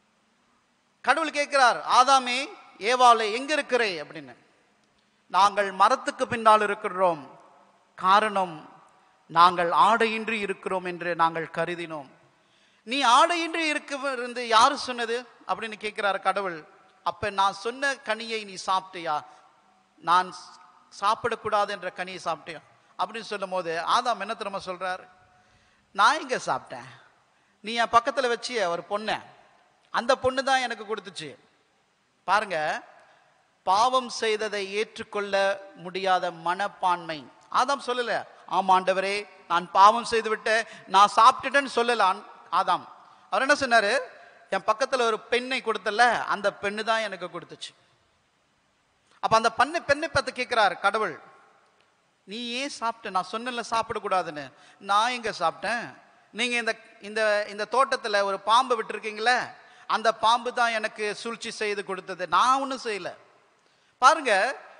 கடவுள் கேட்கிறார் ஆதாமே ஏவாளே எங்க இருக்கிறே அப்படின்னு நாங்கள் மரத்துக்கு பின்னால் இருக்கிறோம் காரணம் நாங்கள் ஆடையின்றி இருக்கிறோம் என்று நாங்கள் கருதினோம் நீ ஆடையின்றி இருக்க இருந்து யாரு சொன்னது அப்படின்னு கேட்கிறார் கடவுள் அப்ப நான் சொன்ன கனியை நீ சாப்பிட்டியா நான் சாப்பிடக்கூடாது என்ற கனியை சாப்பிட்டியா அப்படின்னு சொல்லும் போது ஆதாம் என்ன திரும்ப சொல்றார் நான் இங்க சாப்பிட்டேன் நீ என் பக்கத்துல வச்சிய ஒரு பொண்ணை அந்த பொண்ணு தான் எனக்கு கொடுத்துச்சு பாருங்க பாவம் செய்ததை ஏற்றுக்கொள்ள முடியாத மனப்பான்மை ஆதாம் சொல்லல ஆமா ஆண்டவரே நான் பாவம் செய்து விட்டேன் நான் சாப்பிட்டுட்டேன்னு சொல்லல ஆண்- ஆதாம் அவர் என்ன சொன்னாரு என் பக்கத்துல ஒரு பெண்ணை கொடுத்தல அந்த பெண்ணு தான் எனக்கு கொடுத்துச்சு அப்ப அந்த பண்ணை பெண்ணை பார்த்து கேட்கிறார் கடவுள் நீ ஏன் சாப்பிட்ட நான் சொன்னல சாப்பிடக்கூடாதுன்னு நான் எங்க சாப்பிட்டேன் நீங்க இந்த இந்த இந்த தோட்டத்துல ஒரு பாம்பு விட்டுருக்கீங்களே அந்த பாம்பு தான் எனக்கு சூழ்ச்சி செய்து கொடுத்தது நான் ஒன்றும் செய்யல பாருங்க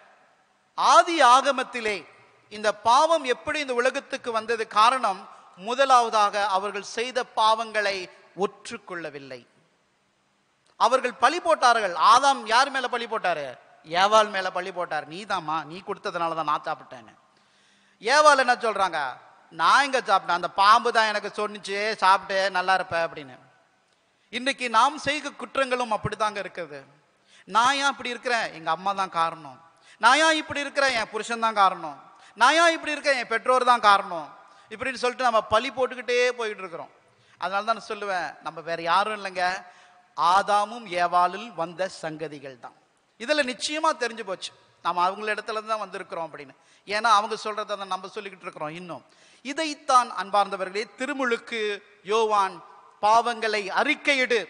ஆதி ஆகமத்திலே இந்த பாவம் எப்படி இந்த உலகத்துக்கு வந்தது காரணம் முதலாவதாக அவர்கள் செய்த பாவங்களை ஒற்றுக்கொள்ளவில்லை அவர்கள் பழி போட்டார்கள் ஆதாம் யார் மேல பழி போட்டாரு ஏவாள் மேல பழி போட்டார் நீதாம்மா நீ கொடுத்ததுனால தான் நான் சாப்பிட்டேன்னு ஏவாள் என்ன சொல்றாங்க நான் எங்க சாப்பிட்டேன் அந்த பாம்பு தான் எனக்கு சொன்னிச்சு சாப்பிட்டு நல்லா இருப்ப அப்படின்னு இன்னைக்கு நாம் செய்க குற்றங்களும் அப்படிதாங்க இருக்குது நான் ஏன் இப்படி இருக்கிறேன் எங்க அம்மா தான் காரணம் நான் ஏன் இப்படி இருக்கிறேன் என் புருஷன் தான் காரணம் நான் ஏன் இப்படி இருக்கேன் என் பெற்றோர் தான் காரணம் இப்படின்னு சொல்லிட்டு நம்ம பழி போட்டுக்கிட்டே போயிட்டு இருக்கிறோம் அதனால தான் நான் சொல்லுவேன் நம்ம வேற யாரும் இல்லைங்க ஆதாமும் ஏவாளில் வந்த சங்கதிகள் தான் இதுல நிச்சயமா தெரிஞ்சு போச்சு நம்ம அவங்கள இடத்துல தான் வந்திருக்கிறோம் அப்படின்னு ஏன்னா அவங்க சொல்றதை தான் நம்ம சொல்லிக்கிட்டு இருக்கிறோம் இன்னும் இதைத்தான் அன்பார்ந்தவர்களே திருமுழுக்கு யோவான் பாவங்களை அறிக்கையிடு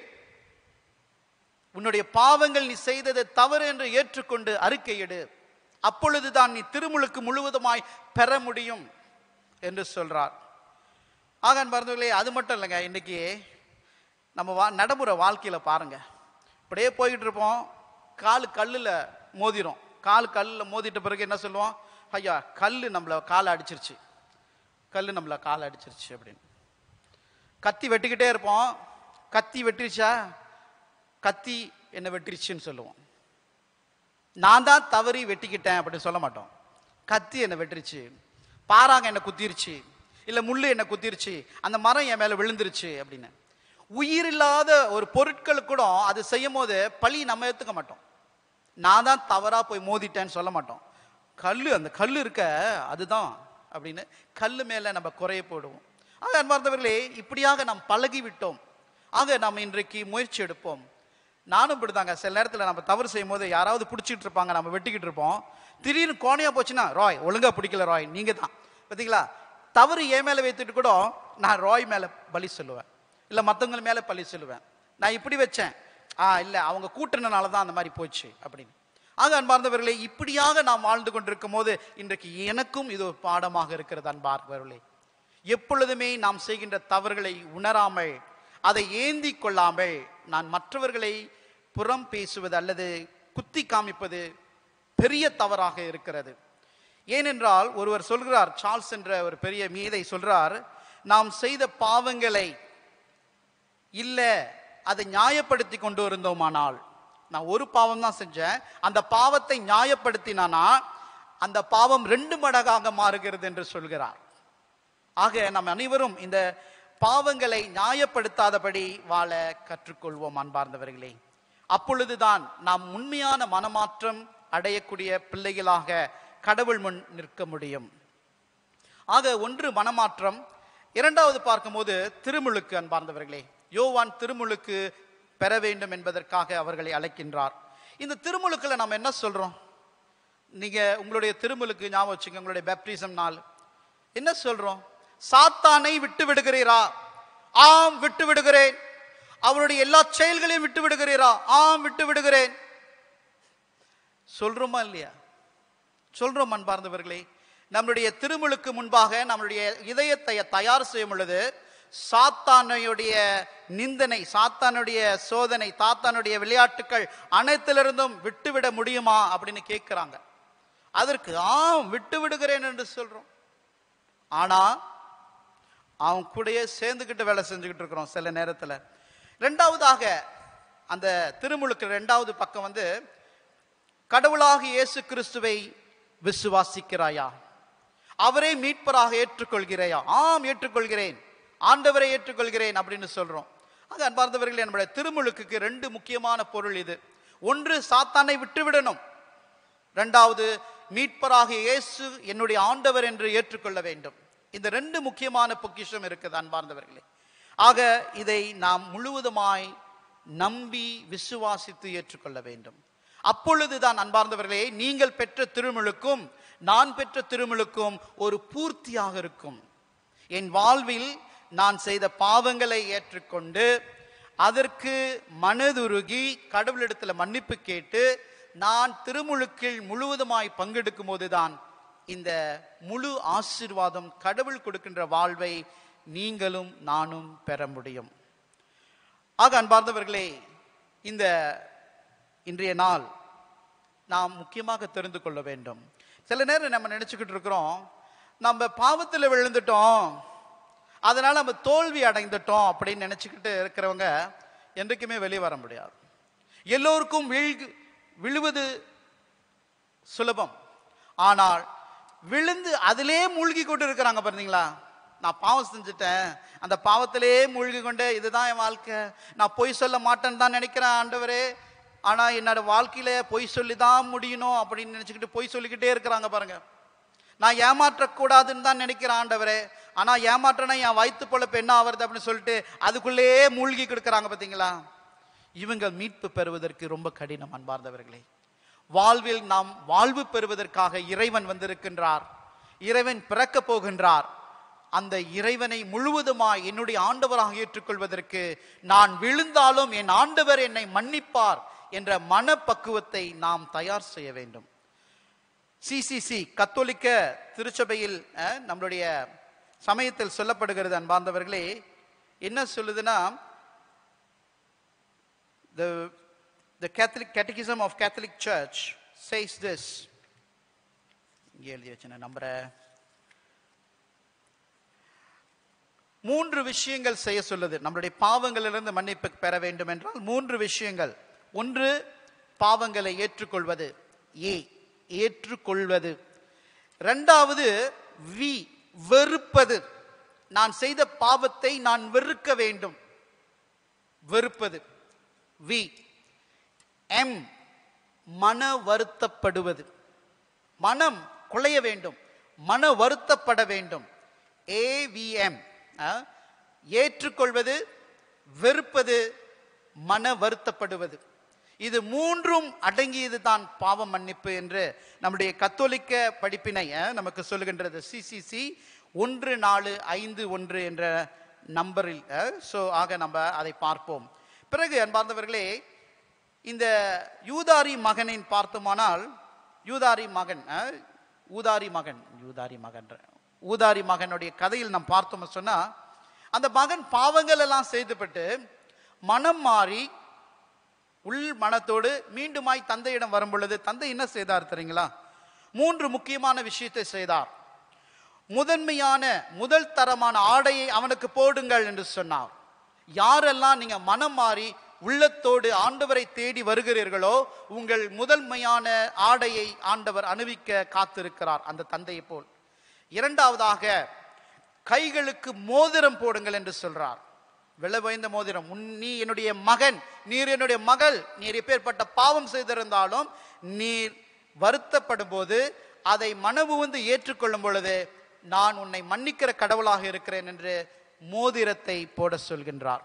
உன்னுடைய பாவங்கள் நீ செய்தது தவறு என்று ஏற்றுக்கொண்டு அறிக்கையிடு அப்பொழுதுதான் நீ திருமுழுக்கு முழுவதுமாய் பெற முடியும் என்று சொல்றார் ஆக அன்பார்ந்தவர்களே அது மட்டும் இல்லைங்க இன்னைக்கு நம்ம வா நடைமுறை வாழ்க்கையில பாருங்க இப்படியே போய்கிட்டு இருப்போம் கால் கல்லுல மோதிரும் கால் கல்லில் மோதிட்ட பிறகு என்ன சொல்லுவோம் ஐயா கல் நம்மளை காலை அடிச்சிருச்சு கல் நம்மளை காலை அடிச்சிருச்சு அப்படின்னு கத்தி வெட்டிக்கிட்டே இருப்போம் கத்தி வெட்டிருச்சா கத்தி என்னை வெட்டிருச்சுன்னு சொல்லுவோம் நான் தான் தவறி வெட்டிக்கிட்டேன் அப்படின்னு சொல்ல மாட்டோம் கத்தி என்னை வெட்டிருச்சு பாறாங்க என்னை குத்திருச்சு இல்லை முள்ளு என்னை குத்திருச்சு அந்த மரம் என் மேலே விழுந்துருச்சு அப்படின்னு உயிரில்லாத ஒரு பொருட்கள் கூட அது செய்யும் போது பழி நம்ம ஏற்றுக்க மாட்டோம் நான் தான் தவறா போய் மோதிட்டேன்னு சொல்ல மாட்டோம் கல்லு அந்த கல்லு இருக்க அதுதான் அப்படின்னு கல்லு மேல நம்ம குறைய போடுவோம் ஆக அன்பார்ந்தவர்களே இப்படியாக நாம் பழகி விட்டோம் ஆக நாம் இன்றைக்கு முயற்சி எடுப்போம் நானும் இப்படிதாங்க சில நேரத்தில் நம்ம தவறு செய்யும் போது யாராவது பிடிச்சிட்டு இருப்பாங்க நம்ம வெட்டிக்கிட்டு இருப்போம் திடீர்னு கோணையா போச்சுன்னா ராய் ஒழுங்கா பிடிக்கல ராய் நீங்க தான் பார்த்தீங்களா தவறு என் மேல வைத்துட்டு கூட நான் ராய் மேல பலி சொல்லுவேன் இல்ல மத்தவங்க மேல பழி சொல்லுவேன் நான் இப்படி வச்சேன் ஆ இல்ல அவங்க கூட்டினால தான் அந்த மாதிரி போச்சு அப்படின்னு ஆக அன்பார்ந்தவர்களே இப்படியாக நாம் வாழ்ந்து கொண்டிருக்கும் போது இன்றைக்கு எனக்கும் இது ஒரு பாடமாக இருக்கிறது அன்பார்ந்தவர்களே எப்பொழுதுமே நாம் செய்கின்ற தவறுகளை உணராமல் அதை ஏந்தி கொள்ளாமல் நான் மற்றவர்களை புறம் பேசுவது அல்லது குத்தி காமிப்பது பெரிய தவறாக இருக்கிறது ஏனென்றால் ஒருவர் சொல்கிறார் சார்ல்ஸ் என்ற ஒரு பெரிய மீதை சொல்றார் நாம் செய்த பாவங்களை இல்ல அதை நியாயப்படுத்தி கொண்டு இருந்தோமானால் நான் ஒரு பாவம் தான் செஞ்சேன் அந்த பாவத்தை நியாயப்படுத்தினானா அந்த பாவம் ரெண்டு மடங்காக மாறுகிறது என்று சொல்கிறார் ஆக நாம் அனைவரும் இந்த பாவங்களை நியாயப்படுத்தாதபடி வாழ கற்றுக்கொள்வோம் அன்பார்ந்தவர்களே அப்பொழுதுதான் நாம் உண்மையான மனமாற்றம் அடையக்கூடிய பிள்ளைகளாக கடவுள் முன் நிற்க முடியும் ஆக ஒன்று மனமாற்றம் இரண்டாவது பார்க்கும்போது திருமுழுக்கு அன்பார்ந்தவர்களே யோவான் திருமுழுக்கு பெற வேண்டும் என்பதற்காக அவர்களை அழைக்கின்றார் இந்த திருமுழுக்குல நம்ம என்ன சொல்றோம் நீங்க உங்களுடைய திருமுழுக்கு ஞாபகம் வச்சுங்க உங்களுடைய பேப்டிசம் நாள் என்ன சொல்றோம் சாத்தானை விட்டு விடுகிறீரா ஆம் விட்டு விடுகிறேன் அவருடைய எல்லா செயல்களையும் விட்டு விடுகிறீரா ஆம் விட்டு விடுகிறேன் சொல்றோமா இல்லையா சொல்றோம் அன்பார்ந்தவர்களே நம்முடைய திருமுழுக்கு முன்பாக நம்முடைய இதயத்தை தயார் செய்யும் பொழுது சாத்தானுடைய நிந்தனை சாத்தானுடைய சோதனை சாத்தானுடைய விளையாட்டுக்கள் அனைத்திலிருந்தும் விட்டுவிட முடியுமா அப்படின்னு கேட்கிறாங்க அதற்கு ஆம் விட்டு விடுகிறேன் என்று சொல்றோம் ஆனா அவன் கூடயே சேர்ந்துக்கிட்டு வேலை செஞ்சுக்கிட்டு இருக்கிறோம் சில நேரத்தில் ரெண்டாவதாக அந்த திருமுழுக்கு ரெண்டாவது பக்கம் வந்து கடவுளாக இயேசு கிறிஸ்துவை விசுவாசிக்கிறாயா அவரை மீட்பராக ஏற்றுக்கொள்கிறாயா ஆம் ஏற்றுக்கொள்கிறேன் ஆண்டவரை ஏற்றுக்கொள்கிறேன் அப்படின்னு சொல்றோம் அது அன்பார்ந்தவர்களே நம்முடைய திருமுழுக்குக்கு ரெண்டு முக்கியமான பொருள் இது ஒன்று சாத்தானை விட்டுவிடணும் ரெண்டாவது மீட்பராக இயேசு என்னுடைய ஆண்டவர் என்று ஏற்றுக்கொள்ள வேண்டும் இந்த ரெண்டு முக்கியமான பொக்கிஷம் இருக்குது அன்பார்ந்தவர்களே ஆக இதை நாம் முழுவதுமாய் நம்பி விசுவாசித்து ஏற்றுக்கொள்ள வேண்டும் அப்பொழுதுதான் அன்பார்ந்தவர்களே நீங்கள் பெற்ற திருமுழுக்கும் நான் பெற்ற திருமுழுக்கும் ஒரு பூர்த்தியாக இருக்கும் என் வாழ்வில் நான் செய்த பாவங்களை ஏற்றுக்கொண்டு அதற்கு மனதுருகி கடவுளிடத்தில் மன்னிப்பு கேட்டு நான் திருமுழுக்கில் முழுவதுமாய் பங்கெடுக்கும் போதுதான் இந்த முழு ஆசீர்வாதம் கடவுள் கொடுக்கின்ற வாழ்வை நீங்களும் நானும் பெற முடியும் ஆக அன்பார்ந்தவர்களே இந்த இன்றைய நாள் நாம் முக்கியமாக தெரிந்து கொள்ள வேண்டும் சில நேரம் நம்ம நினைச்சுக்கிட்டு இருக்கிறோம் நம்ம பாவத்தில் விழுந்துட்டோம் அதனால நம்ம தோல்வி அடைந்துட்டோம் அப்படின்னு நினைச்சுக்கிட்டு இருக்கிறவங்க என்றைக்குமே வெளியே வர முடியாது எல்லோருக்கும் வீழ் விழுவது சுலபம் ஆனால் விழுந்து அதிலே மூழ்கி கொண்டு இருக்கிறாங்க பாத்தீங்களா நான் பாவம் செஞ்சுட்டேன் அந்த பாவத்திலே மூழ்கி கொண்டு இதுதான் என் வாழ்க்கை நான் பொய் சொல்ல மாட்டேன்னு தான் நினைக்கிறேன் ஆண்டவரே ஆனா என்னோட வாழ்க்கையில பொய் சொல்லி தான் முடியணும் அப்படின்னு நினைச்சுக்கிட்டு பொய் சொல்லிக்கிட்டே இருக்கிறாங்க பாருங்க நான் ஏமாற்றக்கூடாதுன்னு தான் நினைக்கிறேன் ஆண்டவரே ஆனா ஏமாற்றனா என் வயிற்று பொழப்பு என்ன ஆவறது அப்படின்னு சொல்லிட்டு அதுக்குள்ளேயே மூழ்கி கிடக்குறாங்க பாத்தீங்களா இவங்க மீட்பு பெறுவதற்கு ரொம்ப கடினம் அன்பார்ந்தவர்களே வாழ்வில் நாம் வாழ்வு பெறுவதற்காக இறைவன் வந்திருக்கின்றார் இறைவன் பிறக்க போகின்றார் அந்த இறைவனை முழுவதுமாய் என்னுடைய ஆண்டவராக ஏற்றுக்கொள்வதற்கு நான் விழுந்தாலும் என் ஆண்டவர் என்னை மன்னிப்பார் என்ற மனப்பக்குவத்தை நாம் தயார் செய்ய வேண்டும் சிசிசி கத்தோலிக்க திருச்சபையில் அஹ், நம்மளுடைய சமயத்தில் சொல்லப்படுகிறது அன்பார்ந்தவர்களே என்ன சொல்லுதுன்னா the the Catholic Catechism of Catholic Church says this. இங்கே எழுதி வச்சேன் நம்பரை மூன்று விஷயங்கள் செய்ய சொல்லுது நம்மளுடைய பாவங்களிலிருந்து மன்னிப்பு பெற வேண்டும் என்றால் மூன்று விஷயங்கள் ஒன்று பாவங்களை ஏற்றுக்கொள்வது ஏ ஏற்றுக்கொள்வது இரண்டாவது வி வெறுப்பது நான் செய்த பாவத்தை நான் வெறுக்க வேண்டும் வெறுப்பது வி எம் மன வருத்தப்படுவது மனம் குலைய வேண்டும் மன வருத்தப்பட வேண்டும் ஏவிஎம் ஏற்றுக்கொள்வது வெறுப்பது மன வருத்தப்படுவது இது மூன்றும் அடங்கியது தான் பாவ மன்னிப்பு என்று நம்முடைய கத்தோலிக்க படிப்பினை அஹ், நமக்கு சொல்லுகின்றது சிசிசி ஒன்று நாலு ஐந்து ஒன்று என்ற நம்பரில் ஸோ ஆக நம்ம அதை பார்ப்போம் பிறகு அன்பார்ந்தவர்களே இந்த யூதாரி மகனின் பார்த்தோமானால் யூதாரி மகன் அஹ், ஊதாரி மகன் யூதாரி மகன் ஊதாரி மகனுடைய கதையில் நாம் பார்த்தோம் சொன்னா அந்த மகன் பாவங்கள் எல்லாம் செய்துவிட்டு மனம் மாறி உள் மனத்தோடு மீண்டுமாய் தந்தையிடம் வரும் பொழுது தந்தை என்ன செய்தார் தெரியுங்களா மூன்று முக்கியமான விஷயத்தை செய்தார் முதன்மையான முதல் தரமான ஆடையை அவனுக்கு போடுங்கள் என்று சொன்னார் யாரெல்லாம் நீங்க மனம் மாறி உள்ளத்தோடு ஆண்டவரை தேடி வருகிறீர்களோ உங்கள் முதன்மையான ஆடையை ஆண்டவர் அணிவிக்க காத்திருக்கிறார் அந்த தந்தையை போல் இரண்டாவதாக கைகளுக்கு மோதிரம் போடுங்கள் என்று சொல்றார் விலை வாய்ந்த மோதிரம் உன் நீ என்னுடைய மகன் நீர் என்னுடைய மகள் நீர் எப்பேற்பட்ட பாவம் செய்திருந்தாலும் நீர் வருத்தப்படும் போது அதை மனவுந்து ஏற்றுக்கொள்ளும் பொழுது நான் உன்னை மன்னிக்கிற கடவுளாக இருக்கிறேன் என்று மோதிரத்தை போட சொல்கின்றார்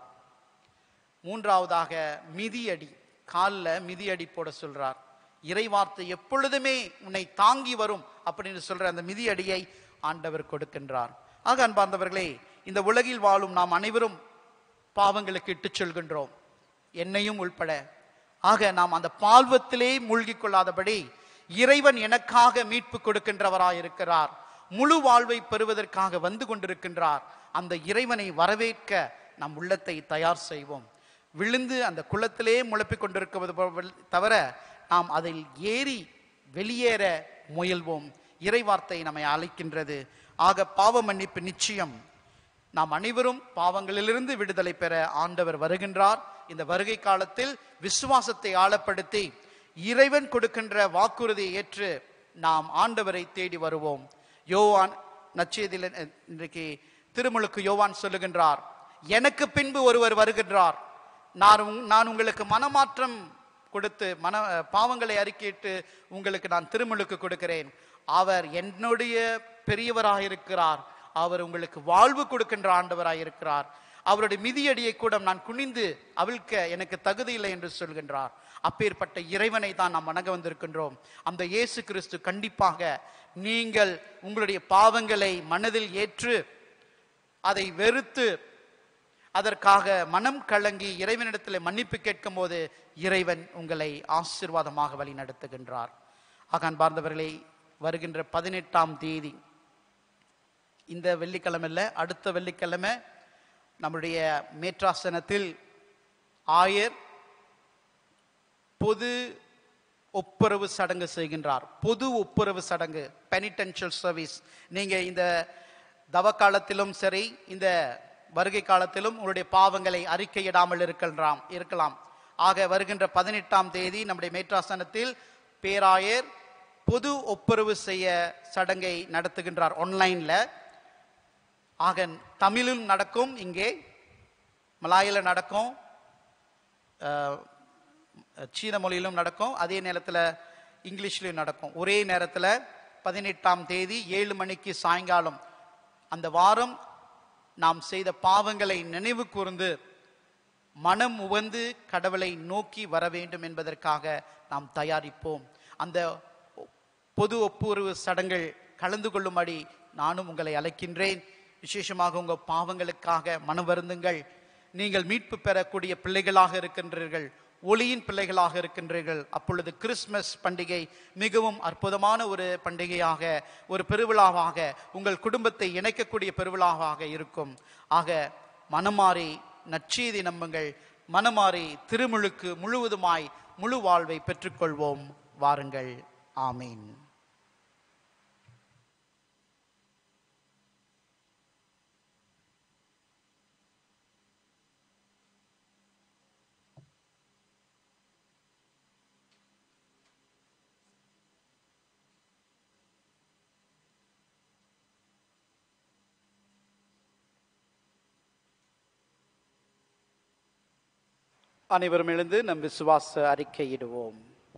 மூன்றாவதாக மிதியடி காலில் மிதியடி போட சொல்றார் இறைவார்த்தை எப்பொழுதுமே உன்னை தாங்கி வரும் அப்படின்னு சொல்ற அந்த மிதியடியை ஆண்டவர் கொடுக்கின்றார் ஆக அன்பார்ந்தவர்களே இந்த உலகில் வாழும் நாம் அனைவரும் பாவங்களுக்கு இட்டுச் செல்கின்றோம் என்னையும் உள்பட ஆக நாம் அந்த பால்வத்திலே மூழ்கிக் கொள்ளாதபடி இறைவன் எனக்காக மீட்பு கொடுக்கின்றவராய் இருக்கிறார் முழு வாழ்வை பெறுவதற்காக வந்து கொண்டிருக்கின்றார் அந்த இறைவனை வரவேற்க நம் உள்ளத்தை தயார் செய்வோம் விழுந்து அந்த குளத்திலே முழப்பிக் கொண்டிருக்கிறது போல் தவிர நாம் அதில் ஏறி வெளியேற முயல்வோம் இறைவார்த்தை நம்மை அழைக்கின்றது ஆக பாவ மன்னிப்பு நிச்சயம் நாம் அனைவரும் பாவங்களிலிருந்து விடுதலை பெற ஆண்டவர் வருகின்றார் இந்த வருகை காலத்தில் விசுவாசத்தை ஆழப்படுத்தி இறைவன் கொடுக்கின்ற வாக்குறுதியை ஏற்று நாம் ஆண்டவரை தேடி வருவோம் யோவான் நச்செய்தியில் இன்றைக்கு திருமுழுக்கு யோவான் சொல்லுகின்றார் எனக்கு பின்பு ஒருவர் வருகின்றார் நான் உங்- நான் உங்களுக்கு மனமாற்றம் கொடுத்து மன பாவங்களை அறிக்கையிட்டு உங்களுக்கு நான் திருமுழுக்கு கொடுக்கிறேன் அவர் என்னுடைய பெரியவராக இருக்கிறார் அவர் உங்களுக்கு வாழ்வு கொடுக்கின்ற ஆண்டவராக இருக்கிறார் அவருடைய மிதியடியை கூட நான் குனிந்து அவிழ்க்க எனக்கு தகுதி இல்லை என்று சொல்கின்றார் அப்பேற்பட்ட இறைவனை தான் நாம் வணங்க வந்திருக்கின்றோம் அந்த இயேசு கிறிஸ்து கண்டிப்பாக நீங்கள் உங்களுடைய பாவங்களை மனதில் ஏற்று அதை வெறுத்து அதற்காக மனம் கலங்கி இறைவனிடத்தில் மன்னிப்பு கேட்கும் போது இறைவன் உங்களை ஆசீர்வாதமாக வழி நடத்துகின்றார் ஆக அன்பார்ந்தவர்களே வருகின்ற பதினெட்டாம் தேதி இந்த வெள்ளிக்கிழமை இல்லை அடுத்த வெள்ளிக்கிழமை நம்முடைய மேற்றாசனத்தில் ஆயர் பொது ஒப்புரவு சடங்கு செய்கின்றார் பொது ஒப்புரவு சடங்கு பெனிடென்ஷியல் சர்வீஸ் நீங்க இந்த தவ காலத்திலும் சரி இந்த வருகை காலத்திலும் உங்களுடைய பாவங்களை அறிக்கையிடாமல் இருக்கலாம் இருக்கலாம் ஆக வருகின்ற பதினெட்டாம் தேதி நம்முடைய மேற்றாசனத்தில் பேராயர் பொது ஒப்புரவு செய்ய சடங்கை நடத்துகின்றார் ஆன்லைன்ல ஆக தமிழிலும் நடக்கும் இங்கே மலாயில நடக்கும் அஹ், சீன மொழியிலும் நடக்கும் அதே நேரத்தில் இங்கிலீஷ்லையும் நடக்கும் ஒரே நேரத்தில் பதினெட்டாம் தேதி ஏழு மணிக்கு சாயங்காலம் அந்த வாரம் நாம் செய்த பாவங்களை நினைவு கூர்ந்து மனம் உவந்து கடவுளை நோக்கி வர வேண்டும் என்பதற்காக நாம் தயாரிப்போம் அந்த பொது ஒப்புரவு சடங்கில் கலந்து கொள்ளும்படி நானும் உங்களை அழைக்கின்றேன் விசேஷமாக உங்கள் பாவங்களுக்காக மனம் வருந்துங்கள் நீங்கள் மீட்பு பெறக்கூடிய பிள்ளைகளாக இருக்கின்றீர்கள் ஒளியின் பிள்ளைகளாக இருக்கின்றீர்கள் அப்பொழுது கிறிஸ்மஸ் பண்டிகை மிகவும் அற்புதமான ஒரு பண்டிகையாக ஒரு பெருவிழாவாக உங்கள் குடும்பத்தை இணைக்கக்கூடிய பெருவிழாவாக இருக்கும் ஆக மனமாறி நற்செய்தி நம்புங்கள் மனமாறி திருமுழுக்கு முழுவதுமாய் முழு வாழ்வை பெற்றுக்கொள்வோம் வாருங்கள் ஆமீன் அனைவரும் எழுந்து நம் விசுவாச அறிக்கையிடுவோம்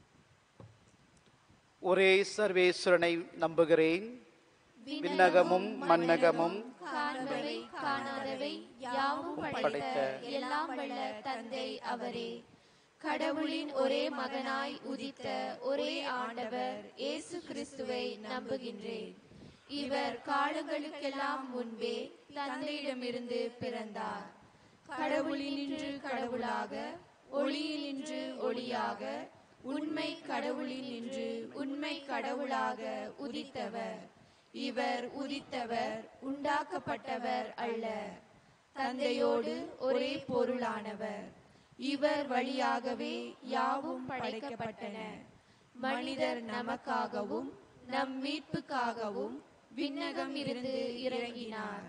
ஒரே சர்வேஸ்வரனை நம்புகிறேன் விண்ணகமும் மண்ணகமும் காண்பவை காணாதவை யாவும் படைத்த எல்லாம் வல்ல தந்தை அவரே கடவுளின் ஒரே மகனாய் உதித்த ஒரே ஆண்டவர் இயேசு கிறிஸ்துவை நம்புகின்றேன் இவர் காலங்களுக்கெல்லாம் முன்பே தந்தையிடமிருந்து பிறந்தார் கடவுளினின்று கடவுளாக ஒளியினின்று ஒளியாக உண்மை கடவுளினின்று உண்மை கடவுளாக உதித்தவர் இவர் உதித்தவர் உண்டாக்கப்பட்டவர் அல்ல தந்தையோடு ஒரே பொருளானவர் இவர் வழியாகவே யாவும் படைக்கப்பட்டன மனிதர் நமக்காகவும் நம் மீட்புக்காகவும் விண்ணகம் இருந்து இறங்கினார்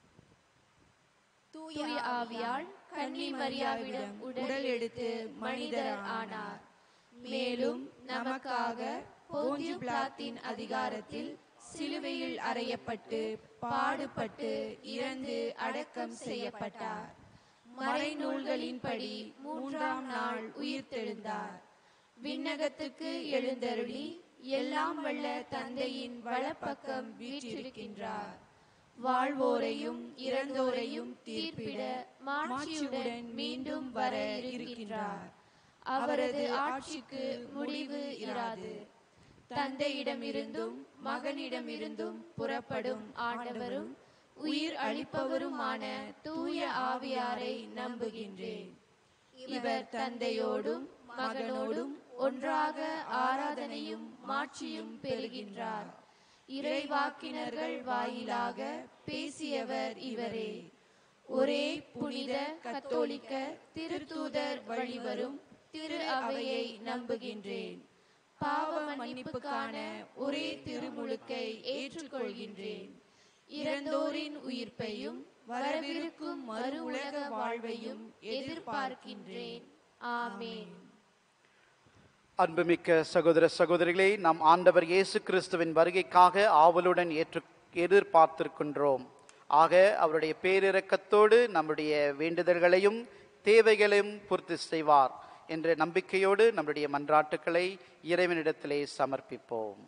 தூய ஆவியால் கன்னி மரியாவிடம் உடல் எடுத்து மனிதர் ஆனார் மேலும் நமக்காக போஞ்சு பிளாத்தின் அதிகாரத்தில் சிலுவையில் அறையப்பட்டு பாடுபட்டு இறந்து அடக்கம் செய்யப்பட்டார் மறைநூல்களின்படி மூன்றாம் நாள் உயிர்த்தெழுந்தார் விண்ணகத்துக்கு எழுந்தருளி எல்லாம் வல்ல தந்தையின் வலப்பக்கம் வீற்றிருக்கின்றார் வாழ்வோரையும் இறந்தோரையும் தீர்ப்பிட மாட்சியுடன் மீண்டும் வர இருக்கின்றார் அவரது ஆட்சிக்கு முடிவு இராது தந்தையிடமிருந்தும் மகனிடமிருந்தும் புறப்படும் ஆண்டவரும் உயிர் அளிப்பவருமான தூய ஆவியாரை நம்புகின்றேன் இவர் தந்தையோடும் மகனோடும் ஒன்றாக ஆராதனையும் மாட்சியும் பெறுகின்றார் இறைவாக்கினர்கள் வாயிலாக பேசியவர் இவரே ஒரே புனித கத்தோலிக்க திருத்தூதர் வழிவரும் திரு அவையை நம்புகின்றேன் பாவ மன்னிப்புக்கான ஒரே திருமுழுக்கை ஏற்றுக்கொள்கின்றேன் இறந்தோரின் உயிர்ப்பையும் வரவிருக்கும் மறு உலக வாழ்வையும் எதிர்பார்க்கின்றேன் ஆமென் அன்புமிக்க சகோதர சகோதரிகளே நம் ஆண்டவர் இயேசு கிறிஸ்துவின் வருகைக்காக ஆவலுடன் ஏற்று எதிர்பார்த்திருக்கின்றோம் ஆக அவருடைய பேரிரக்கத்தோடு நம்முடைய வேண்டுதல்களையும் தேவைகளையும் பூர்த்தி செய்வார் என்ற நம்பிக்கையோடு நம்முடைய மன்றாட்டுக்களை இறைவனிடத்திலே சமர்ப்பிப்போம்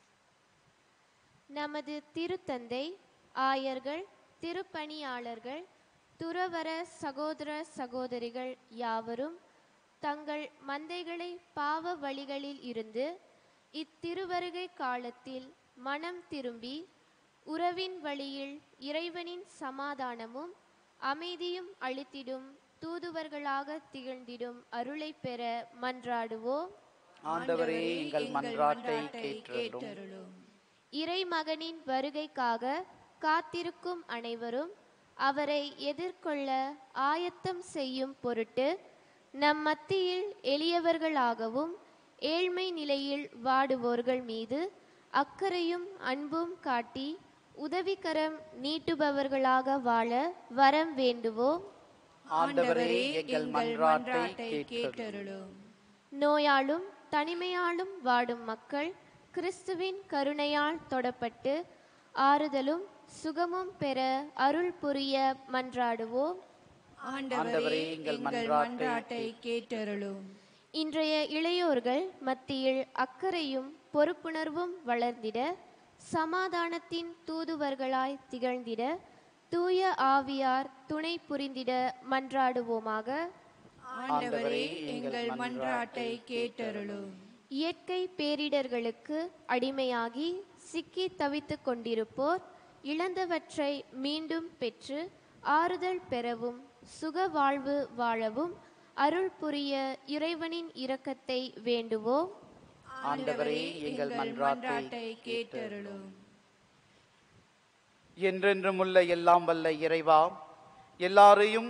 நமது திருத்தந்தை ஆயர்கள் திருப்பணியாளர்கள் துறவர சகோதர சகோதரிகள் யாவரும் தங்கள் மந்தைகளை பாவ வழிகளில் இருந்து இத்திருவருகை காலத்தில் மனம் திரும்பி உறவின் வழியில் இறைவனின் சமாதானமும் அமைதியும் அளித்திடும் தூதுவர்களாக திகழ்ந்திடும் அருளை பெற மன்றாடுவோம் ஆண்டவரே எங்கள் மன்றாட்டை கேட்டருளும் இறைமகனின் வருகைக்காக காத்திருக்கும் அனைவரும் அவரை எதிர்கொள்ள ஆயத்தம் செய்யும் பொருட்டு நம் மத்தியில் எளியவர்களாகவும் ஏழ்மை நிலையில் வாடுவோர்கள் மீது அக்கறையும் அன்பும் காட்டி உதவிக்கரம் நீட்டுபவர்களாக வாழ வரம் வேண்டுவோம் ஆண்டவரே எங்கள் மன்றாட்டை கேட்டருளும் நோயாலும் தனிமையாலும் வாடும் மக்கள் கிறிஸ்துவின் கருணையால் தொடப்பட்டு ஆறுதலும் சுகமும் பெற அருள் புரிய மன்றாடுவோம் ஆண்டவரே எங்கள் மன்றாட்டை கேட்டருளும் இன்றைய இளையோர்கள் மத்தியில் அக்கறையும் பொறுப்புணர்வும் வளர்ந்திட சமாதானத்தின் தூதுவர்களாய் திகழ்ந்திட தூய ஆவியார் துணை புரிந்திட மன்றாடுவோமாக ஆண்டவரே எங்கள் மன்றாட்டை கேட்டருளும் இயற்கை பேரிடர்களுக்கு அடிமையாகி சிக்கி தவித்துக் கொண்டிருப்போர் இழந்தவற்றை மீண்டும் பெற்று ஆறுதல் பெறவும் சுக வாழ்வு வாழவும் அருள் புரிய இறைவனின் இரக்கத்தை வேண்டுவோம் ஆண்டவரே எங்கள் மன்றாட்டை கேட்டருளும் என்றென்றுமுள்ள எல்லாம் வல்ல இறைவா எல்லாரையும்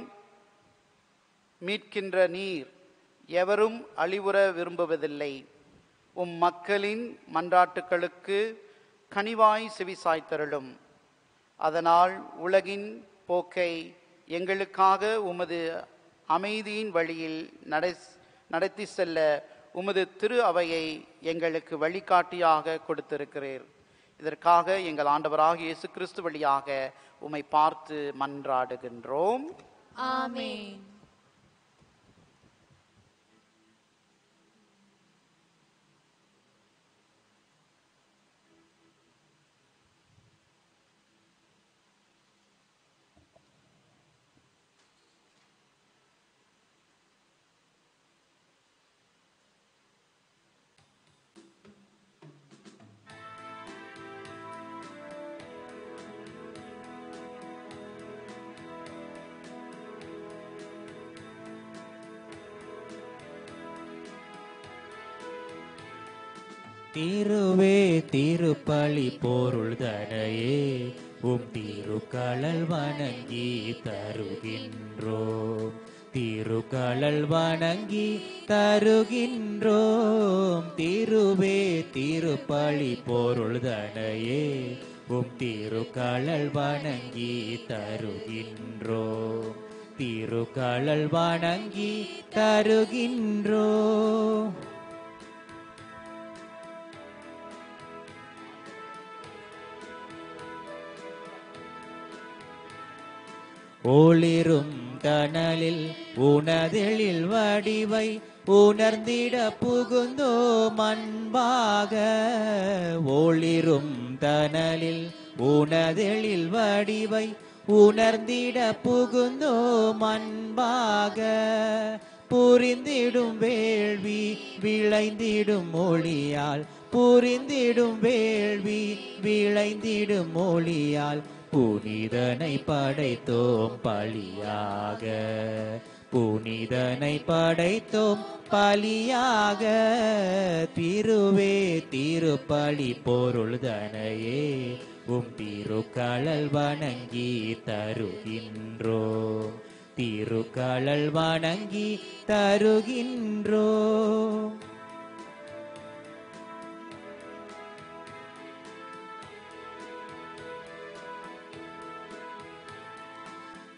மீட்கின்ற நீர் எவரும் அழிவுற விரும்புவதில்லை உம் மக்களின் மன்றாட்டுக்களுக்கு கனிவாய் செவிசாய்த்தருளும் அதனால் உலகின் போக்கை எங்களுக்காக உமது அமைதியின் வழியில் நடை நடத்தி செல்ல உமது திரு அவையை எங்களுக்கு வழிகாட்டியாக கொடுத்திருக்கிறீர் இதற்காக எங்கள் ஆண்டவராகிய இயேசு கிறிஸ்து வழியாக உம்மை பார்த்து மன்றாடுகின்றோம் ஆமென் திருவே திருப்பலி பொருள் தனையே உம் திருக்கழல் வணங்கி தருகின்றோம் திருக்கழல் வணங்கி தருகின்றோம் திருவே திருப்பலி பொருள் தனையே உம் திருக்கழல் வணங்கி தருகின்றோம் திருக்கழல் வணங்கி தருகின்றோம் ஒளிரும் தணலில் உனதெழில் வடிவை உணர்ந்திட புகுந்தோ மண்பாக ஒளிரும் தணலில் உனதெழில் வடிவை உணர்ந்திட புகுந்தோ மண்பாக புரிந்திடும் வேள்வி விளைந்திடும் மொழியால் புரிந்திடும் வேள்வி விளைந்திடும் மொழியால் புனிதனை படைத்தோம் பலியாக புனிதனை படைத்தோம் பலியாக திருவே திருப்பலி பொருள்தனையே உம் திருக்கழல் வணங்கி தருகின்றோம் திருக்கழல் வணங்கி தருகின்றோம்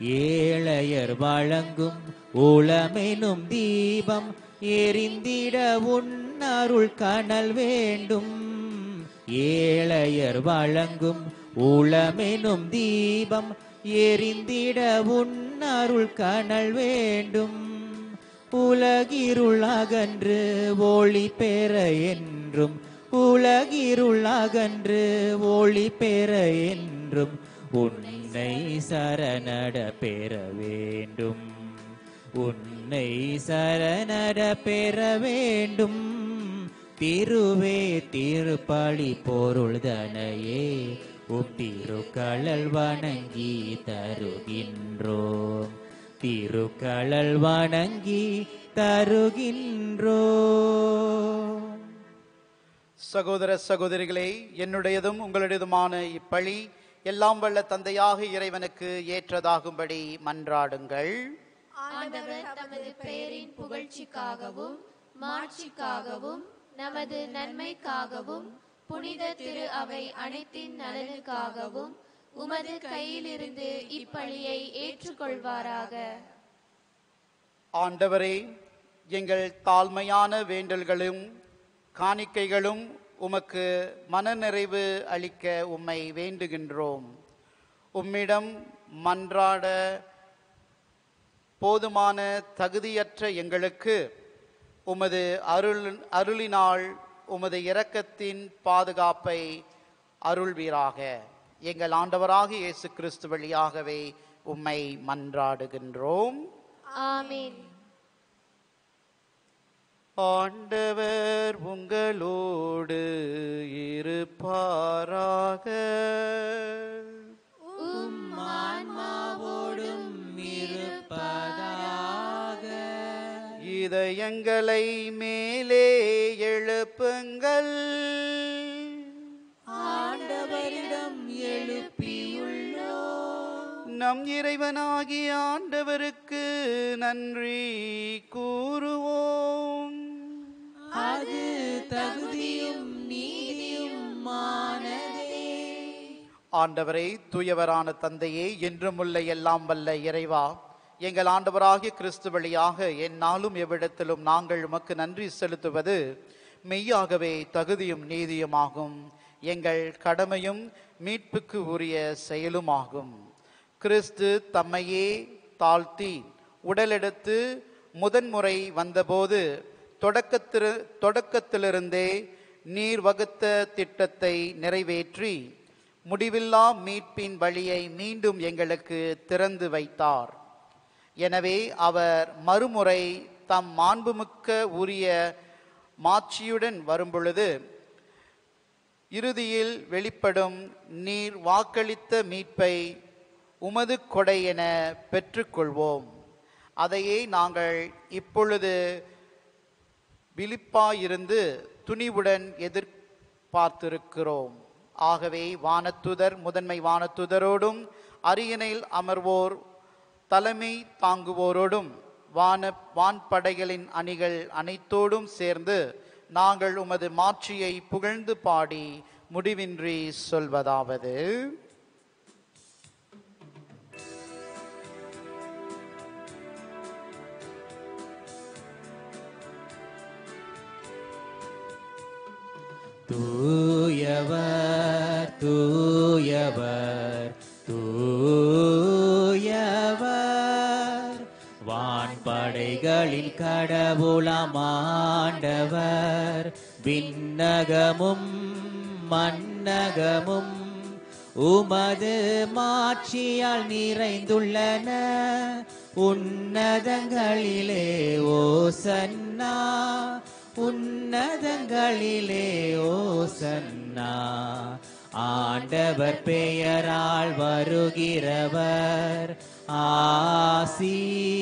ஏழையர் வழங்கும் உளமெனும் தீபம் எரிந்திட உன் அருள் கனல் வேண்டும் ஏழையர் வழங்கும் உளமெனும் தீபம் எரிந்திட உன் அருள் கனல் வேண்டும் உலகிருள் அகன்று ஒளி பெற என்றும் உலகிருள் அகன்று ஒளி பெற என்றும் உன்னை சரணட பெற வேண்டும் உன்னை சரணட பெற வேண்டும் திருவே திருப்பலி பொருள்தனையே உம் திருக்கழல் வணங்கி தருகின்றோம் திருக்கழல் வணங்கி தருகின்றோம் சகோதர சகோதரிகளே என்னுடையதும் உங்களுடையதுமான இப்பழி எல்லாம் வல்ல தந்தையாக இறைவனுக்கு ஏற்றதாகும்படி மன்றாடுங்கள் ஆண்டவர் தமது பெயரின் புகழ்ச்சிக்காகவும் மாட்சிக்காகவும் நமது நன்மைக்காகவும் புனித திரு அவை அனைத்தின் நலனுக்காகவும் உமது கையிலிருந்து இப்பழியை ஏற்றுக்கொள்வாராக ஆண்டவரே எங்கள் தாழ்மையான வேண்டல்களும் காணிக்கைகளும் உமக்கு மனநிறைவு அளிக்க உம்மை வேண்டுகின்றோம் உம்மிடம் மன்றாட போதுமான தகுதியற்ற எங்களுக்கு உமது அருள் அருளினால் உமது இரக்கத்தின் பாதுகாப்பை அருள்வீராக எங்கள் ஆண்டவராகிய இயேசு கிறிஸ்து வழியாகவே உம்மை மன்றாடுகின்றோம் ஆமீன் ஆண்டவர் உங்களோடு இருப்பாராக ஆன்மாவோடும் இருப்பதாக இதயங்களை மேலே எழுப்புங்கள் ஆண்டவரிடம் எழுப்பியுள்ளோ நம் இறைவனாகிய ஆண்டவருக்கு நன்றி கூறுவோம் அது தகுதியும் நீதியுமானதே ஆண்டவரே தூயவரான தந்தையே என்றும் உள்ள எல்லாம் வல்ல இறைவா எங்கள் ஆண்டவராகிய கிறிஸ்து வழியாக எந்நாளும் எவ்விடத்திலும் நாங்கள் உமக்கு நன்றி செலுத்துவது மெய்யாகவே தகுதியும் நீதியுமாகும் எங்கள் கடமையும் மீட்புக்கு உரிய செயலுமாகும் கிறிஸ்து தம்மையே தாழ்த்தி உடலெடுத்து முதன்முறை வந்தபோது தொடக்கத்திரு தொடக்கத்திலிருந்தே நீர் வகுத்த திட்டத்தை நிறைவேற்றி முடிவில்லா மீட்பின் வழியை மீண்டும் எங்களுக்கு திறந்து வைத்தார் எனவே அவர் மறுமுறை தம் மாண்புமிக்க உரிய மாட்சியுடன் வரும்பொழுது இறுதியில் வெளிப்படும் நீர் வாக்களித்த மீட்பை உமது கொடை என பெற்றுக்கொள்வோம் அதையே நாங்கள் இப்பொழுது விழிப்பாயிருந்து துணிவுடன் எதிர்பார்த்திருக்கிறோம் ஆகவே வானத்துதர் முதன்மை வானத்துதரோடும் அரியணையில் அமர்வோர் தலைமை தாங்குவோரோடும் வான வான்படைகளின் அணிகள் அனைத்தோடும் சேர்ந்து நாங்கள் உமது மாட்சியை புகழ்ந்து பாடி முடிவின்றி சொல்வதாவது தூயவர் தூயவர் தூயவர் வான்படைகளின் கடவுளமாண்டவர் விண்ணகமும் மன்னகமும் உமது மாட்சியால் நிறைந்துள்ளன உன்னதங்களிலே ஓசன்னா உன்னதங்களிலே ஓசன்னா ஆண்டவர் பெயரால் வருகிறவர் ஆசி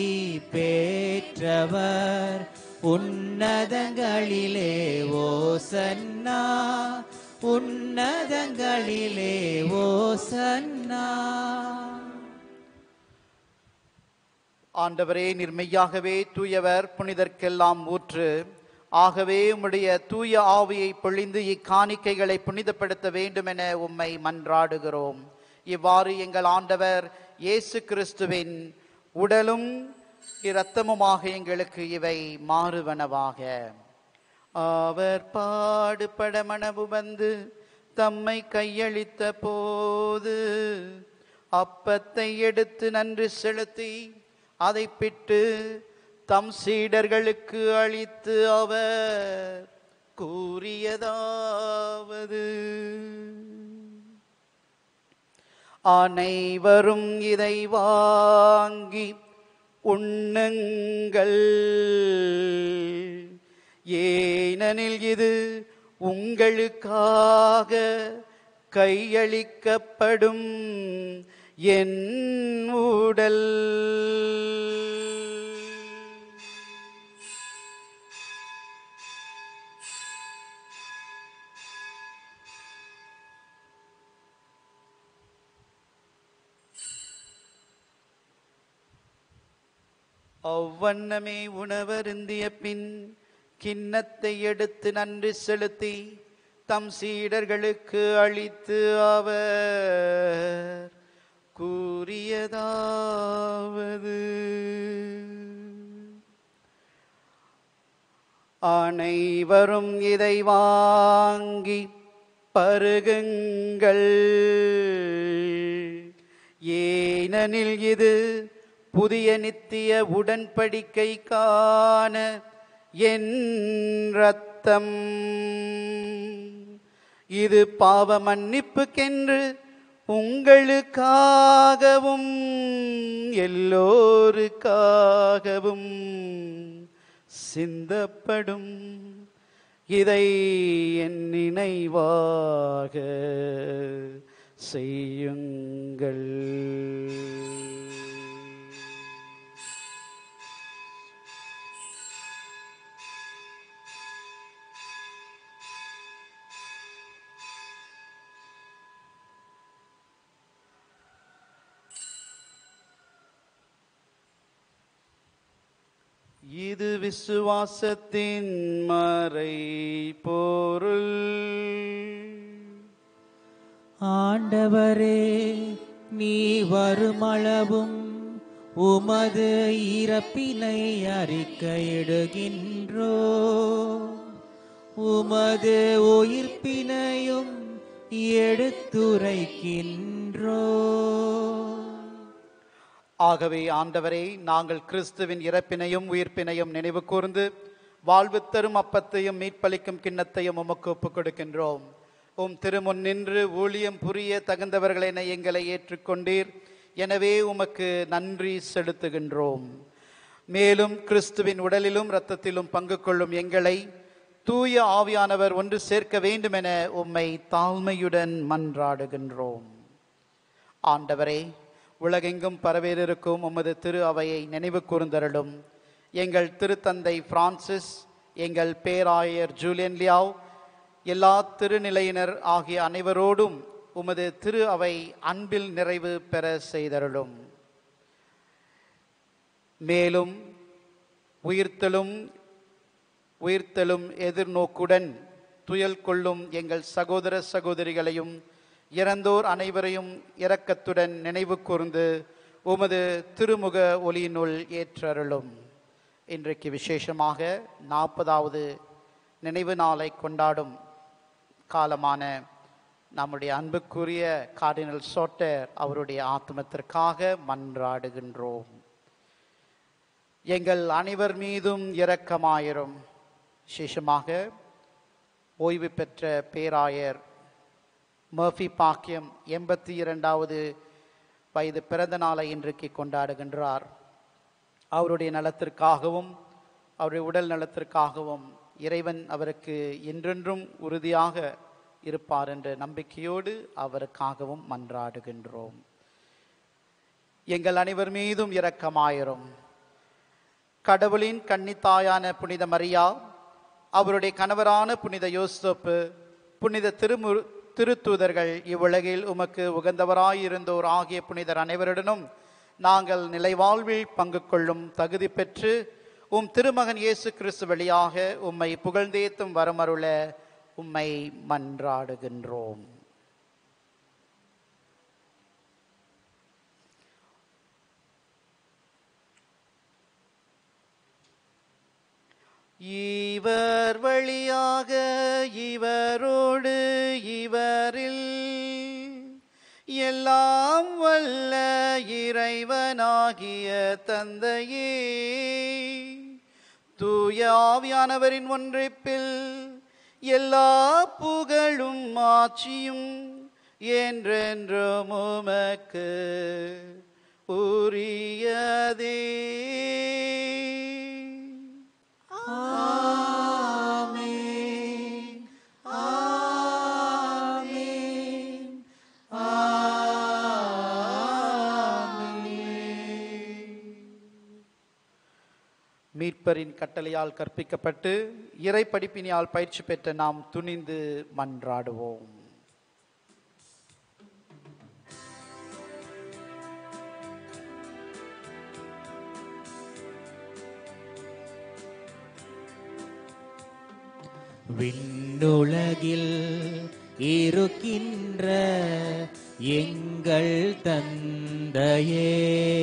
பெற்றவர் உன்னதங்களிலே ஓசன்னா உன்னதங்களிலே ஓசன்னா ஆண்டவரே நிர்மையாகவே தூயவர் புனிதர்க்கெல்லாம் ஊற்று ஆகவே உம்முடைய தூய ஆவியை பொழிந்து இக்காணிக்கைகளை புனிதப்படுத்த வேண்டும் என உம்மை மன்றாடுகிறோம் இவ்வாறு எங்கள் ஆண்டவர் இயேசு கிறிஸ்துவின் உடலும் இரத்தமுமாக எங்களுக்கு இவை மாறுவனவாக அவர் பாடுபட மனவு வந்து தம்மை கையளித்த போது அப்பத்தை எடுத்து நன்றி செலுத்தி அதை பிட்டு தம் சீடர்களுக்கு அளித்து அவர் கூறியதாவது அனைவரும் இதை வாங்கி உண்ணுங்கள் ஏனெனில் இது உங்களுக்காக கையளிக்கப்படும் என் உடல் அவ்வண்ணமே உணவருந்திய பின் கிண்ணத்தை எடுத்து நன்றி செலுத்தி தம் சீடர்களுக்கு அளித்து அவர் கூறியதாவது அனைவரும் இதை வாங்கி பருகுங்கள் ஏனெனில் இது புதிய நித்திய உடன்படிக்கைக்கான என் ரத்தம் இது பாவ மன்னிப்புக்கென்று உங்களுக்காகவும் எல்லோருக்காகவும் சிந்தப்படும் இதை என் நினைவாக செய்யுங்கள் இது விசுவாசத்தின் மறை பொருள் ஆண்டவரே நீ வருமளவும் உமது இறப்பினை அறிக்கையிடுகின்றோ உமது உயிர்ப்பினையும் எடுத்துரைக்கின்றோ ஆகவே ஆண்டவரே நாங்கள் கிறிஸ்துவின் இறப்பினையும் உயிர்ப்பினையும் நினைவு கூர்ந்து வாழ்வு தரும் அப்பத்தையும் மீட்பளிக்கும் கிண்ணத்தையும் உமக்கு ஒப்புக் கொடுக்கின்றோம் உம் திருமுன் நின்று ஊழியம் புரிய தகுந்தவர்களென எங்களை ஏற்றுக்கொண்டீர் எனவே உமக்கு நன்றி செலுத்துகின்றோம் மேலும் கிறிஸ்துவின் உடலிலும் இரத்தத்திலும் பங்கு கொள்ளும் எங்களை தூய ஆவியானவர் ஒன்று சேர்க்க வேண்டுமென உம்மை தாழ்மையுடன் மன்றாடுகின்றோம் ஆண்டவரே உலகெங்கும் பரவேறிருக்கும் உமது திரு அவையை நினைவு கூர்ந்தருளும் எங்கள் திருத்தந்தை பிரான்சிஸ் எங்கள் பேராயர் ஜூலியன் லியாவ் எல்லா திருநிலையினர் ஆகிய அனைவரோடும் உமது திரு அவை அன்பில் நிறைவு பெற செய்தருளும் மேலும் உயிர்த்தலும் உயிர்த்தலும் எதிர்நோக்குடன் துயல் கொள்ளும் எங்கள் சகோதர சகோதரிகளையும் இறந்தோர் அனைவரையும் இரக்கத்துடன் நினைவு கூர்ந்து உமது திருமுக ஒளியினுள் ஏற்றருளும் இன்றைக்கு விசேஷமாக நாற்பதாவது நினைவு நாளை கொண்டாடும் காலமான நம்முடைய அன்புக்குரிய கார்டினல் சோட்டர் அவருடைய ஆத்மத்திற்காக மன்றாடுகின்றோம் எங்கள் அனைவர் மீதும் இரக்கமாயிரும் விசேஷமாக ஓய்வு பெற்ற பேராயர் மர்ஃபி பாக்கியம் எண்பத்தி இரண்டாவது வயது பிறந்த நாளை இன்றைக்கு கொண்டாடுகின்றார் அவருடைய நலத்திற்காகவும் அவருடைய உடல் நலத்திற்காகவும் இறைவன் அவருக்கு என்றென்றும் உறுதியாக இருப்பார் என்ற நம்பிக்கையோடு அவருக்காகவும் மன்றாடுகின்றோம் எங்கள் அனைவர் மீதும் இரக்கமாயிரும் கடவுளின் கன்னித்தாயான புனித மரியா அவருடைய கணவரான புனித யோசப்பு புனித திருமு திருத்தூதர்கள் இவ்வுலகில் உமக்கு உகந்தவராயிருந்தோர் ஆகிய புனிதர் அனைவருடனும் நாங்கள் நிலைவாழ்வில் பங்கு கொள்ளும் தகுதி பெற்று உம் திருமகன் இயேசு கிறிஸ்து வழியாக உம்மை புகழ்ந்தேத்தும் வரமருள உம்மை மன்றாடுகின்றோம் இவர் வழியாக இவரோடு இவரில் எல்லாம் வல்ல இறைவனாகிய தந்தையே தூய ஆவியானவரின் ஒன்றிப்பில் எல்லா புகழும் ஆட்சியும் என்றென்றும் உமக்கு உரியதே மீட்பரின் கட்டளையால் கற்பிக்கப்பட்டு இறை படிப்பினியால் பயிற்சி பெற்ற நாம் துணிந்து மன்றாடுவோம் விண்ணுலகில் இருக்கின்ற எங்கள் தந்தையே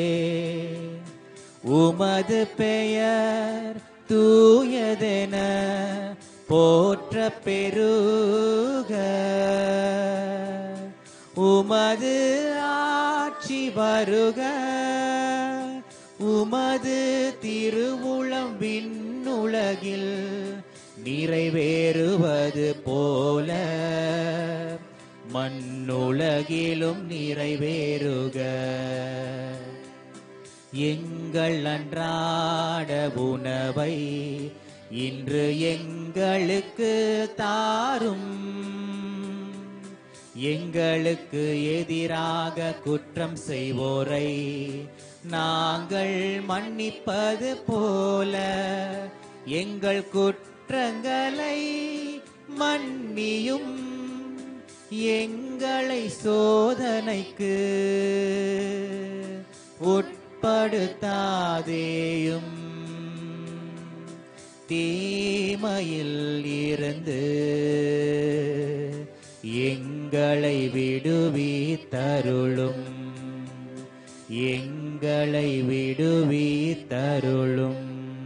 உமது பெயர் தூயதென போற்ற பெருக உமது ஆட்சி வருக உமது திருவுளம் விண்ணுலகில் நிறைவேறுவது போல மண்ணுலகிலும் நிறைவேறுக எங்கள் அன்றாட உணவை இன்று எங்களுக்கு தாரும் எங்களுக்கு எதிராக குற்றம் செய்வோரை நாங்கள் மன்னிப்பது போல எங்கள் குற்றங்களை மன்னியும் எங்களை சோதனைக்கு உட்படுத்தாதேயும் தீமையில் இருந்து எங்களை விடுவித்தருளும் எங்களை விடுவித்தருளும்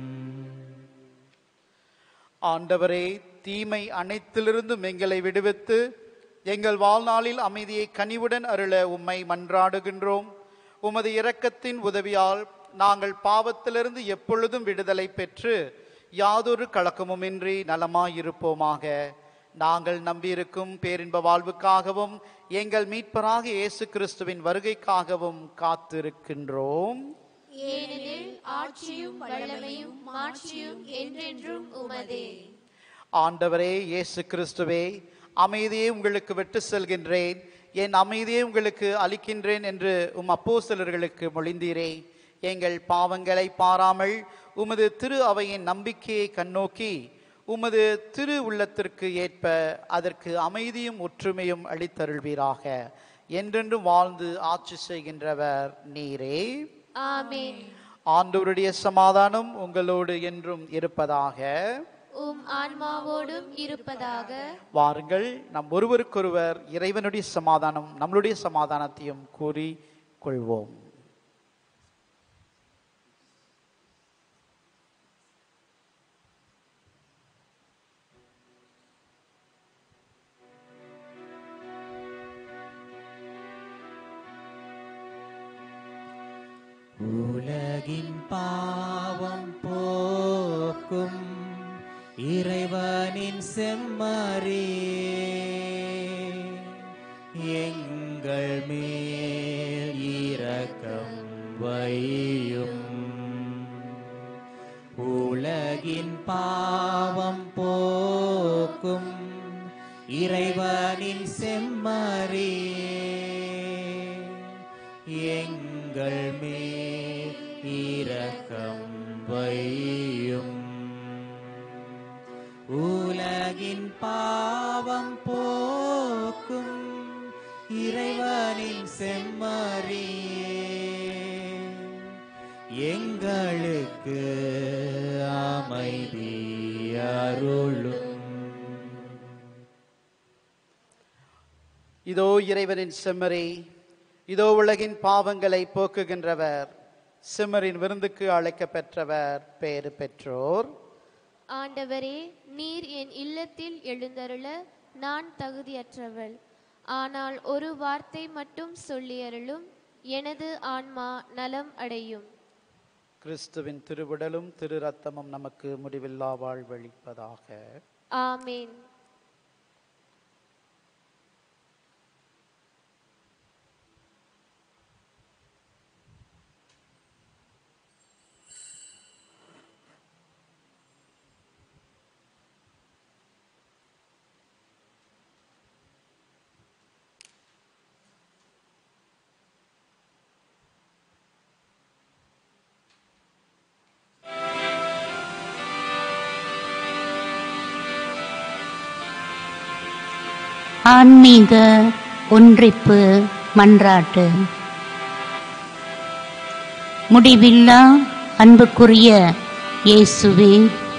ஆண்டவரே தீமை அனைத்திலிருந்தும் எங்களை விடுவித்து எங்கள் வாழ்நாளில் அமைதியை கனிவுடன் அருள உம்மை மன்றாடுகின்றோம் உமது இரக்கத்தின் உதவியால் நாங்கள் பாவத்திலிருந்து எப்பொழுதும் விடுதலை பெற்று யாதொரு கலக்கமுமின்றி நலமாயிருப்போமாக நாங்கள் நம்பியிருக்கும் பேரின்ப வாழ்வுக்காகவும் எங்கள் மீட்பராக இயேசு கிறிஸ்துவின் வருகைக்காகவும் காத்திருக்கின்றோம் ஏனெனில் ஆட்சியும் வல்லமையும் மாட்சியும் என்றென்றும் உமதே ஆண்டவரே இயேசு கிறிஸ்துவே அமைதியை உங்களுக்கு விட்டு செல்கின்றேன் என் அமைதியை உங்களுக்கு அளிக்கின்றேன் என்று உம் அப்போஸ்தலர்களுக்கு மொழிந்தீரே எங்கள் பாவங்களை பாராமல் உமது திரு அவையின் நம்பிக்கையை கண்ணோக்கி உமது திரு உள்ளத்திற்கு ஏற்ப அதற்கு அமைதியும் ஒற்றுமையும் அளித்தருள்வீராக என்றென்றும் வாழ்ந்து ஆட்சி செய்கின்றவர் நீரே ஆமென் ஆண்டவருடைய சமாதானம் உங்களோடு என்றும் இருப்பதாக உம் ஆன்மாவோடும் இருப்பதாக வாருங்கள் நம் ஒருவருக்கொருவர் இறைவனுடைய சமாதானம் நம்மளுடைய சமாதானத்தையும் கூறி கொள்வோம் உலகின் பாவம் போக்கும் இறைவனின் செம்மறி எங்கள் மேல் இரக்கம் வையும் உலகின் பாவம் போக்கும் இறைவனின் செம்மறி எங்கள் மேல் இரக்கம் வையும் உலகின் பாவம் போக்கும் இறைவனின் செம்மறியே எங்களுக்கு அமைதி அருளும் இதோ இறைவனின் செம்மறி இதோ உலகின் பாவங்களை போக்குகின்றவர் செம்மறின் விருந்துக்கு அழைக்க பெற்றவர் பேறு பெற்றோர் ஆண்டவரே நீர் என் இல்லத்தில் எழுந்தருள நான் தகுதியற்றவள் ஆனால் ஒரு வார்த்தை மட்டும் சொல்லியருளும் எனது ஆன்மா நலம் அடையும் கிறிஸ்துவின் திருவிடலும் திரு ரத்தமும் நமக்கு முடிவில்லா வாழ்வழிப்பதாக ஆமேன் ஆன்மீக ஒன்றிப்பு மன்றாட்டு முடிவில்லா அன்புக்குரிய இயேசுவே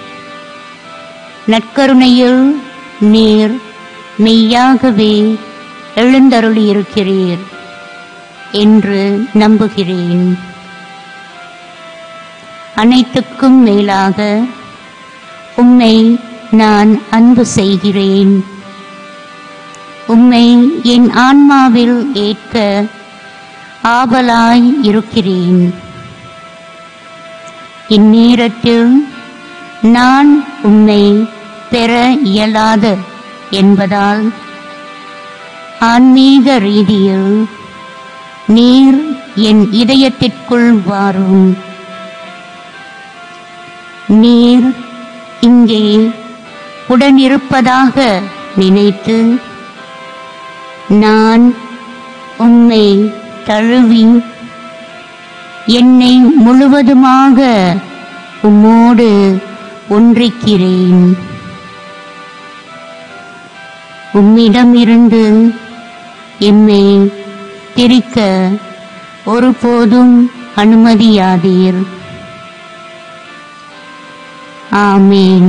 நற்கருணையில் நீர் மெய்யாகவே எழுந்தருளியிருக்கிறீர் என்று நம்புகிறேன் அனைத்துக்கும் மேலாக உம்மை நான் அன்பு செய்கிறேன் உம்மை என் ஆன்மாவில் ஏற்க ஆவலாய் இருக்கிறேன் இந்நேரத்தில் நான் உம்மை பெற இயலாத என்பதால் ஆன்மீக ரீதியில் நீர் என் இதயத்திற்குள் வாரும் நீர் இங்கே உடனிருப்பதாக நினைத்து நான் உம்மை தழுவி என்னை முழுவதுமாக உம்மோடு ஒன்றிக்கிறேன் உம்மிடமிருந்து எம்மை பிரிக்க ஒருபோதும் அனுமதியாதீர் ஆமேன்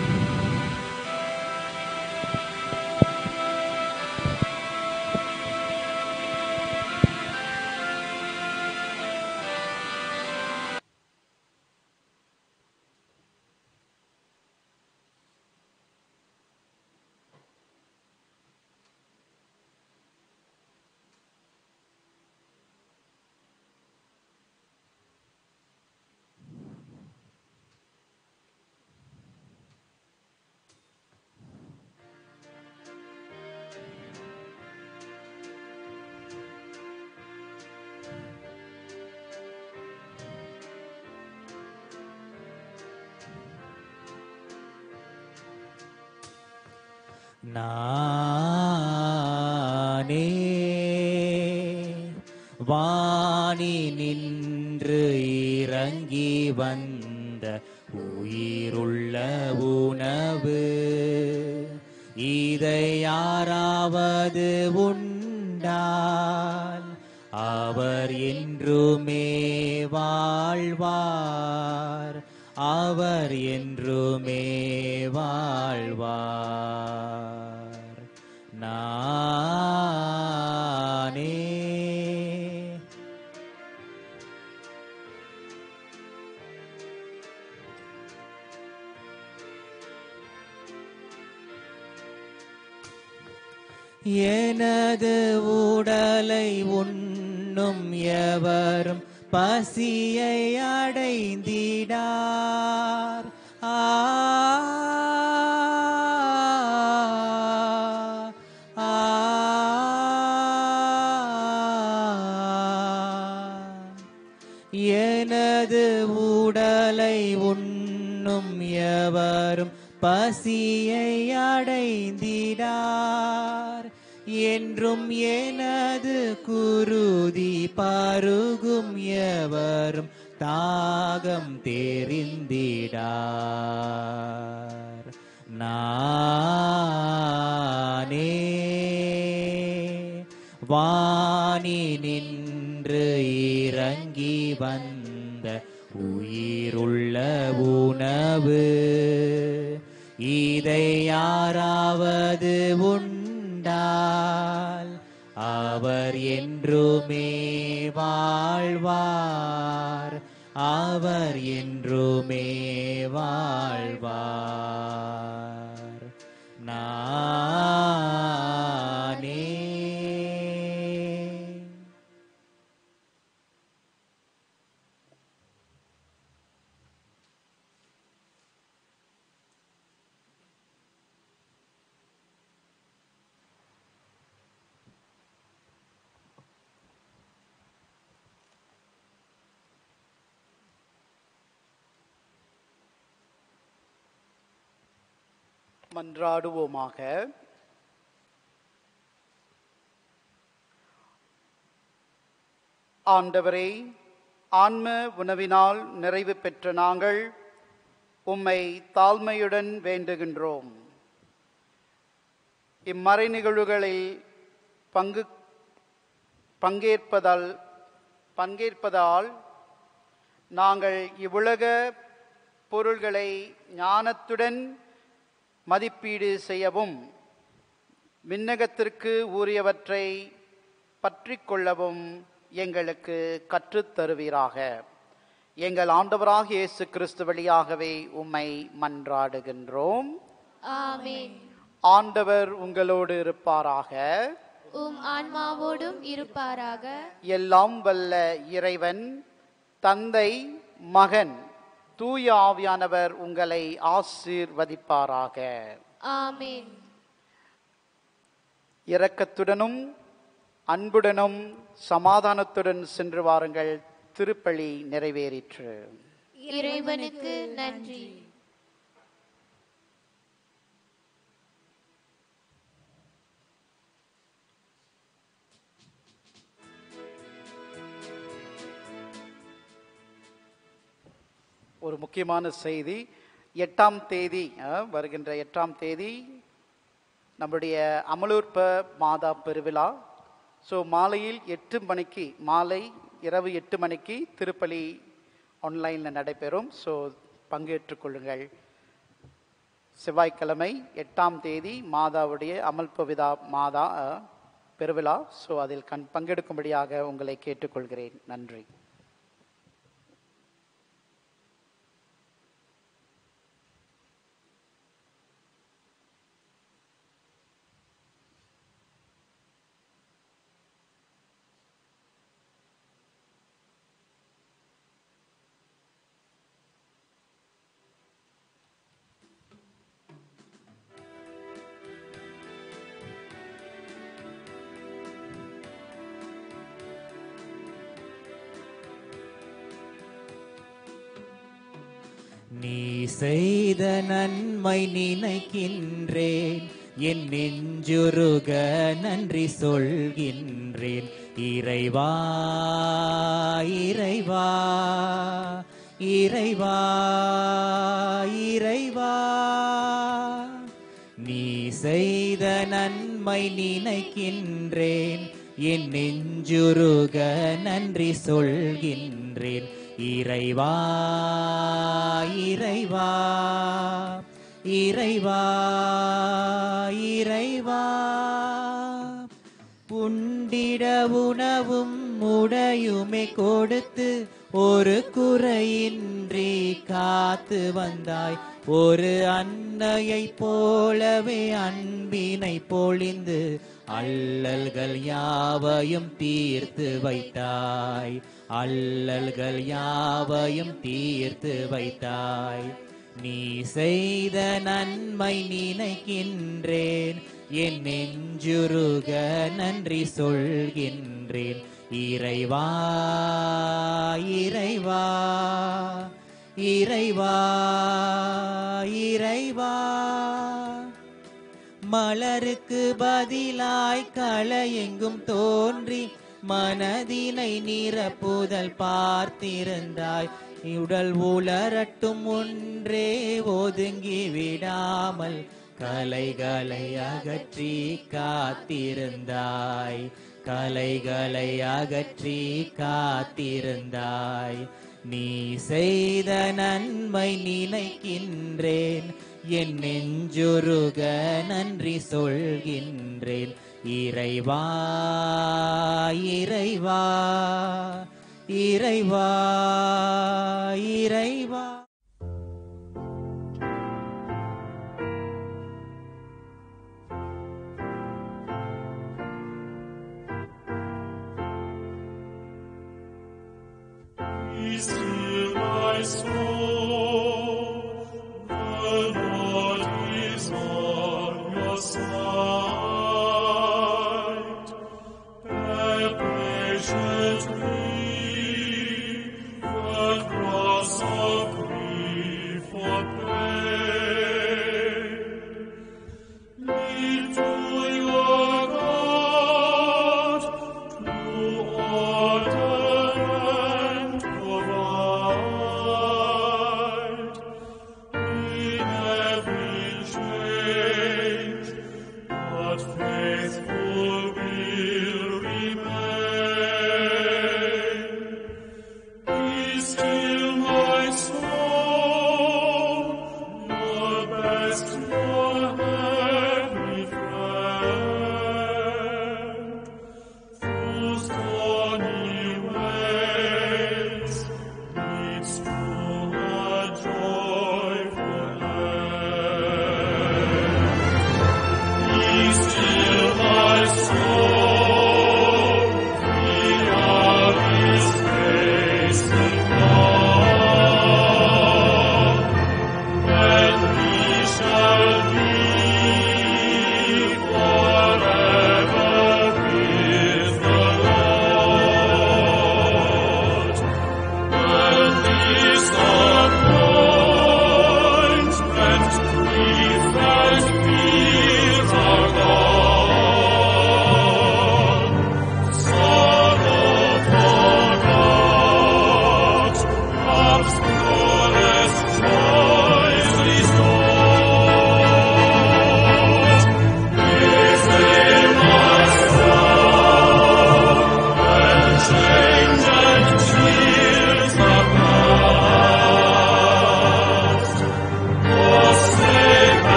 நானே வாணி நின்று இறங்கி வந்த உயிருள்ள உணவு இதை யாராவது உண்டால் அவர் என்றுமே வாழ்வார் அவர் என்றுமே வாழ்வார் நானே எனது உடலை உண்ணும் எவரும் பசியை அடைந்திடார் ஆ ஆ, எனது உடலை உண்ணும் எவரும் பசியை அடைந்திடார் என்றும் எனது குருதி பருகும் எவரும் தாகம் தெரிந்திடார் நானே வாணி நின்று இறங்கி வந்த உயிருள்ள உணவு இதை யாராவது உண்டால் அவர் என்றுமே வாழ்வார் அவர் என்றுமே வாழ்வார் நானே மன்றாடுவோமாக ஆண்டவரே ஆன்ம உணவினால் நிறைவு பெற்ற நாங்கள் உம்மை தாழ்மையுடன் வேண்டுகின்றோம் இம்மறை நிகழ்வுகளில் பங்கு பங்கேற்பதால் பங்கேற்பதால் நாங்கள் இவ்வுலக பொருள்களை ஞானத்துடன் மதிப்பீடு செய்யவும் விண்ணகத்திற்கு உரியவற்றை பற்றிக் கொள்ளவும் எங்களுக்கு கற்றுத் தருவீராக எங்கள் ஆண்டவராக இயேசு கிறிஸ்து வழியாகவே உம்மை மன்றாடுகின்றோம் ஆமென் ஆண்டவர் உங்களோடு இருப்பாராக உம் ஆன்மாவோடும் இருப்பாராக எல்லாம் வல்ல இறைவன் தந்தை மகன் தூய ஆவியானவர் உங்களை ஆசீர்வதிப்பாராக ஆமென் இரக்கத்துடனும் அன்புடனும் சமாதானத்துடன் சென்று வாருங்கள் திருப்பலி நிறைவேறிற்று இறைவனுக்கு நன்றி ஒரு முக்கியமான செய்தி எட்டாம் தேதி அஹ், வருகின்ற எட்டாம் தேதி நம்முடைய அமலூர்ப மாதா பெருவிழா ஸோ மாலையில் எட்டு மணிக்கு மாலை இரவு எட்டு மணிக்கு திருப்பலி ஆன்லைனில் நடைபெறும் ஸோ பங்கேற்றுக் கொள்ளுங்கள் செவ்வாய்க்கிழமை எட்டாம் தேதி மாதாவுடைய அமல்பவிதா மாதா அஹ், பெருவிழா ஸோ அதில் கண் பங்கெடுக்கும்படியாக உங்களை கேட்டுக்கொள்கிறேன் நன்றி நீ செய்த நன்மை நினைக்கின்றேன் என் நெஞ்சுருக நன்றி சொல்கின்றேன் இறைவா இறைவா இறைவா இறைவா நீ செய்த நன்மை நினைக்கின்றேன் என் நெஞ்சுருக நன்றி சொல்கின்றேன் இறைவா இறைவா இறைவா இறைவா உண்டிட உணவும் உடையுமே கொடுத்து ஒரு குறையின்றி காத்து வந்தாய் ஒரு அன்னையைப் போலவே அன்பினை பொழிந்து அல்லல்கள் யாவையும் தீர்த்து வைத்தாய் அல்லல்கள் யாவையும் தீர்த்து வைத்தாய் நீ செய்த நன்மை நினைக்கின்றேன் என் நெஞ்சுருக நன்றி சொல்கின்றேன் இறைவா இறைவா இறைவா இறைவா மலருக்கு பதிலாய் களை எங்கும் தோன்றி மனதினை நிரப்புதல் பார்த்திருந்தாய் உடல் உலரட்டும் ஒன்றே ஒதுங்கி விடாமல் கலைகளை அகற்றி காத்திருந்தாய் கலைகளை அகற்றி காத்திருந்தாய் நீ செய்த நன்மை நினைக்கின்றேன் என் நெஞ்சுருக நன்றி சொல்கின்றேன் இறைவா இறைவா இறைவா still my soul. The Lord is on your side. Bear patiently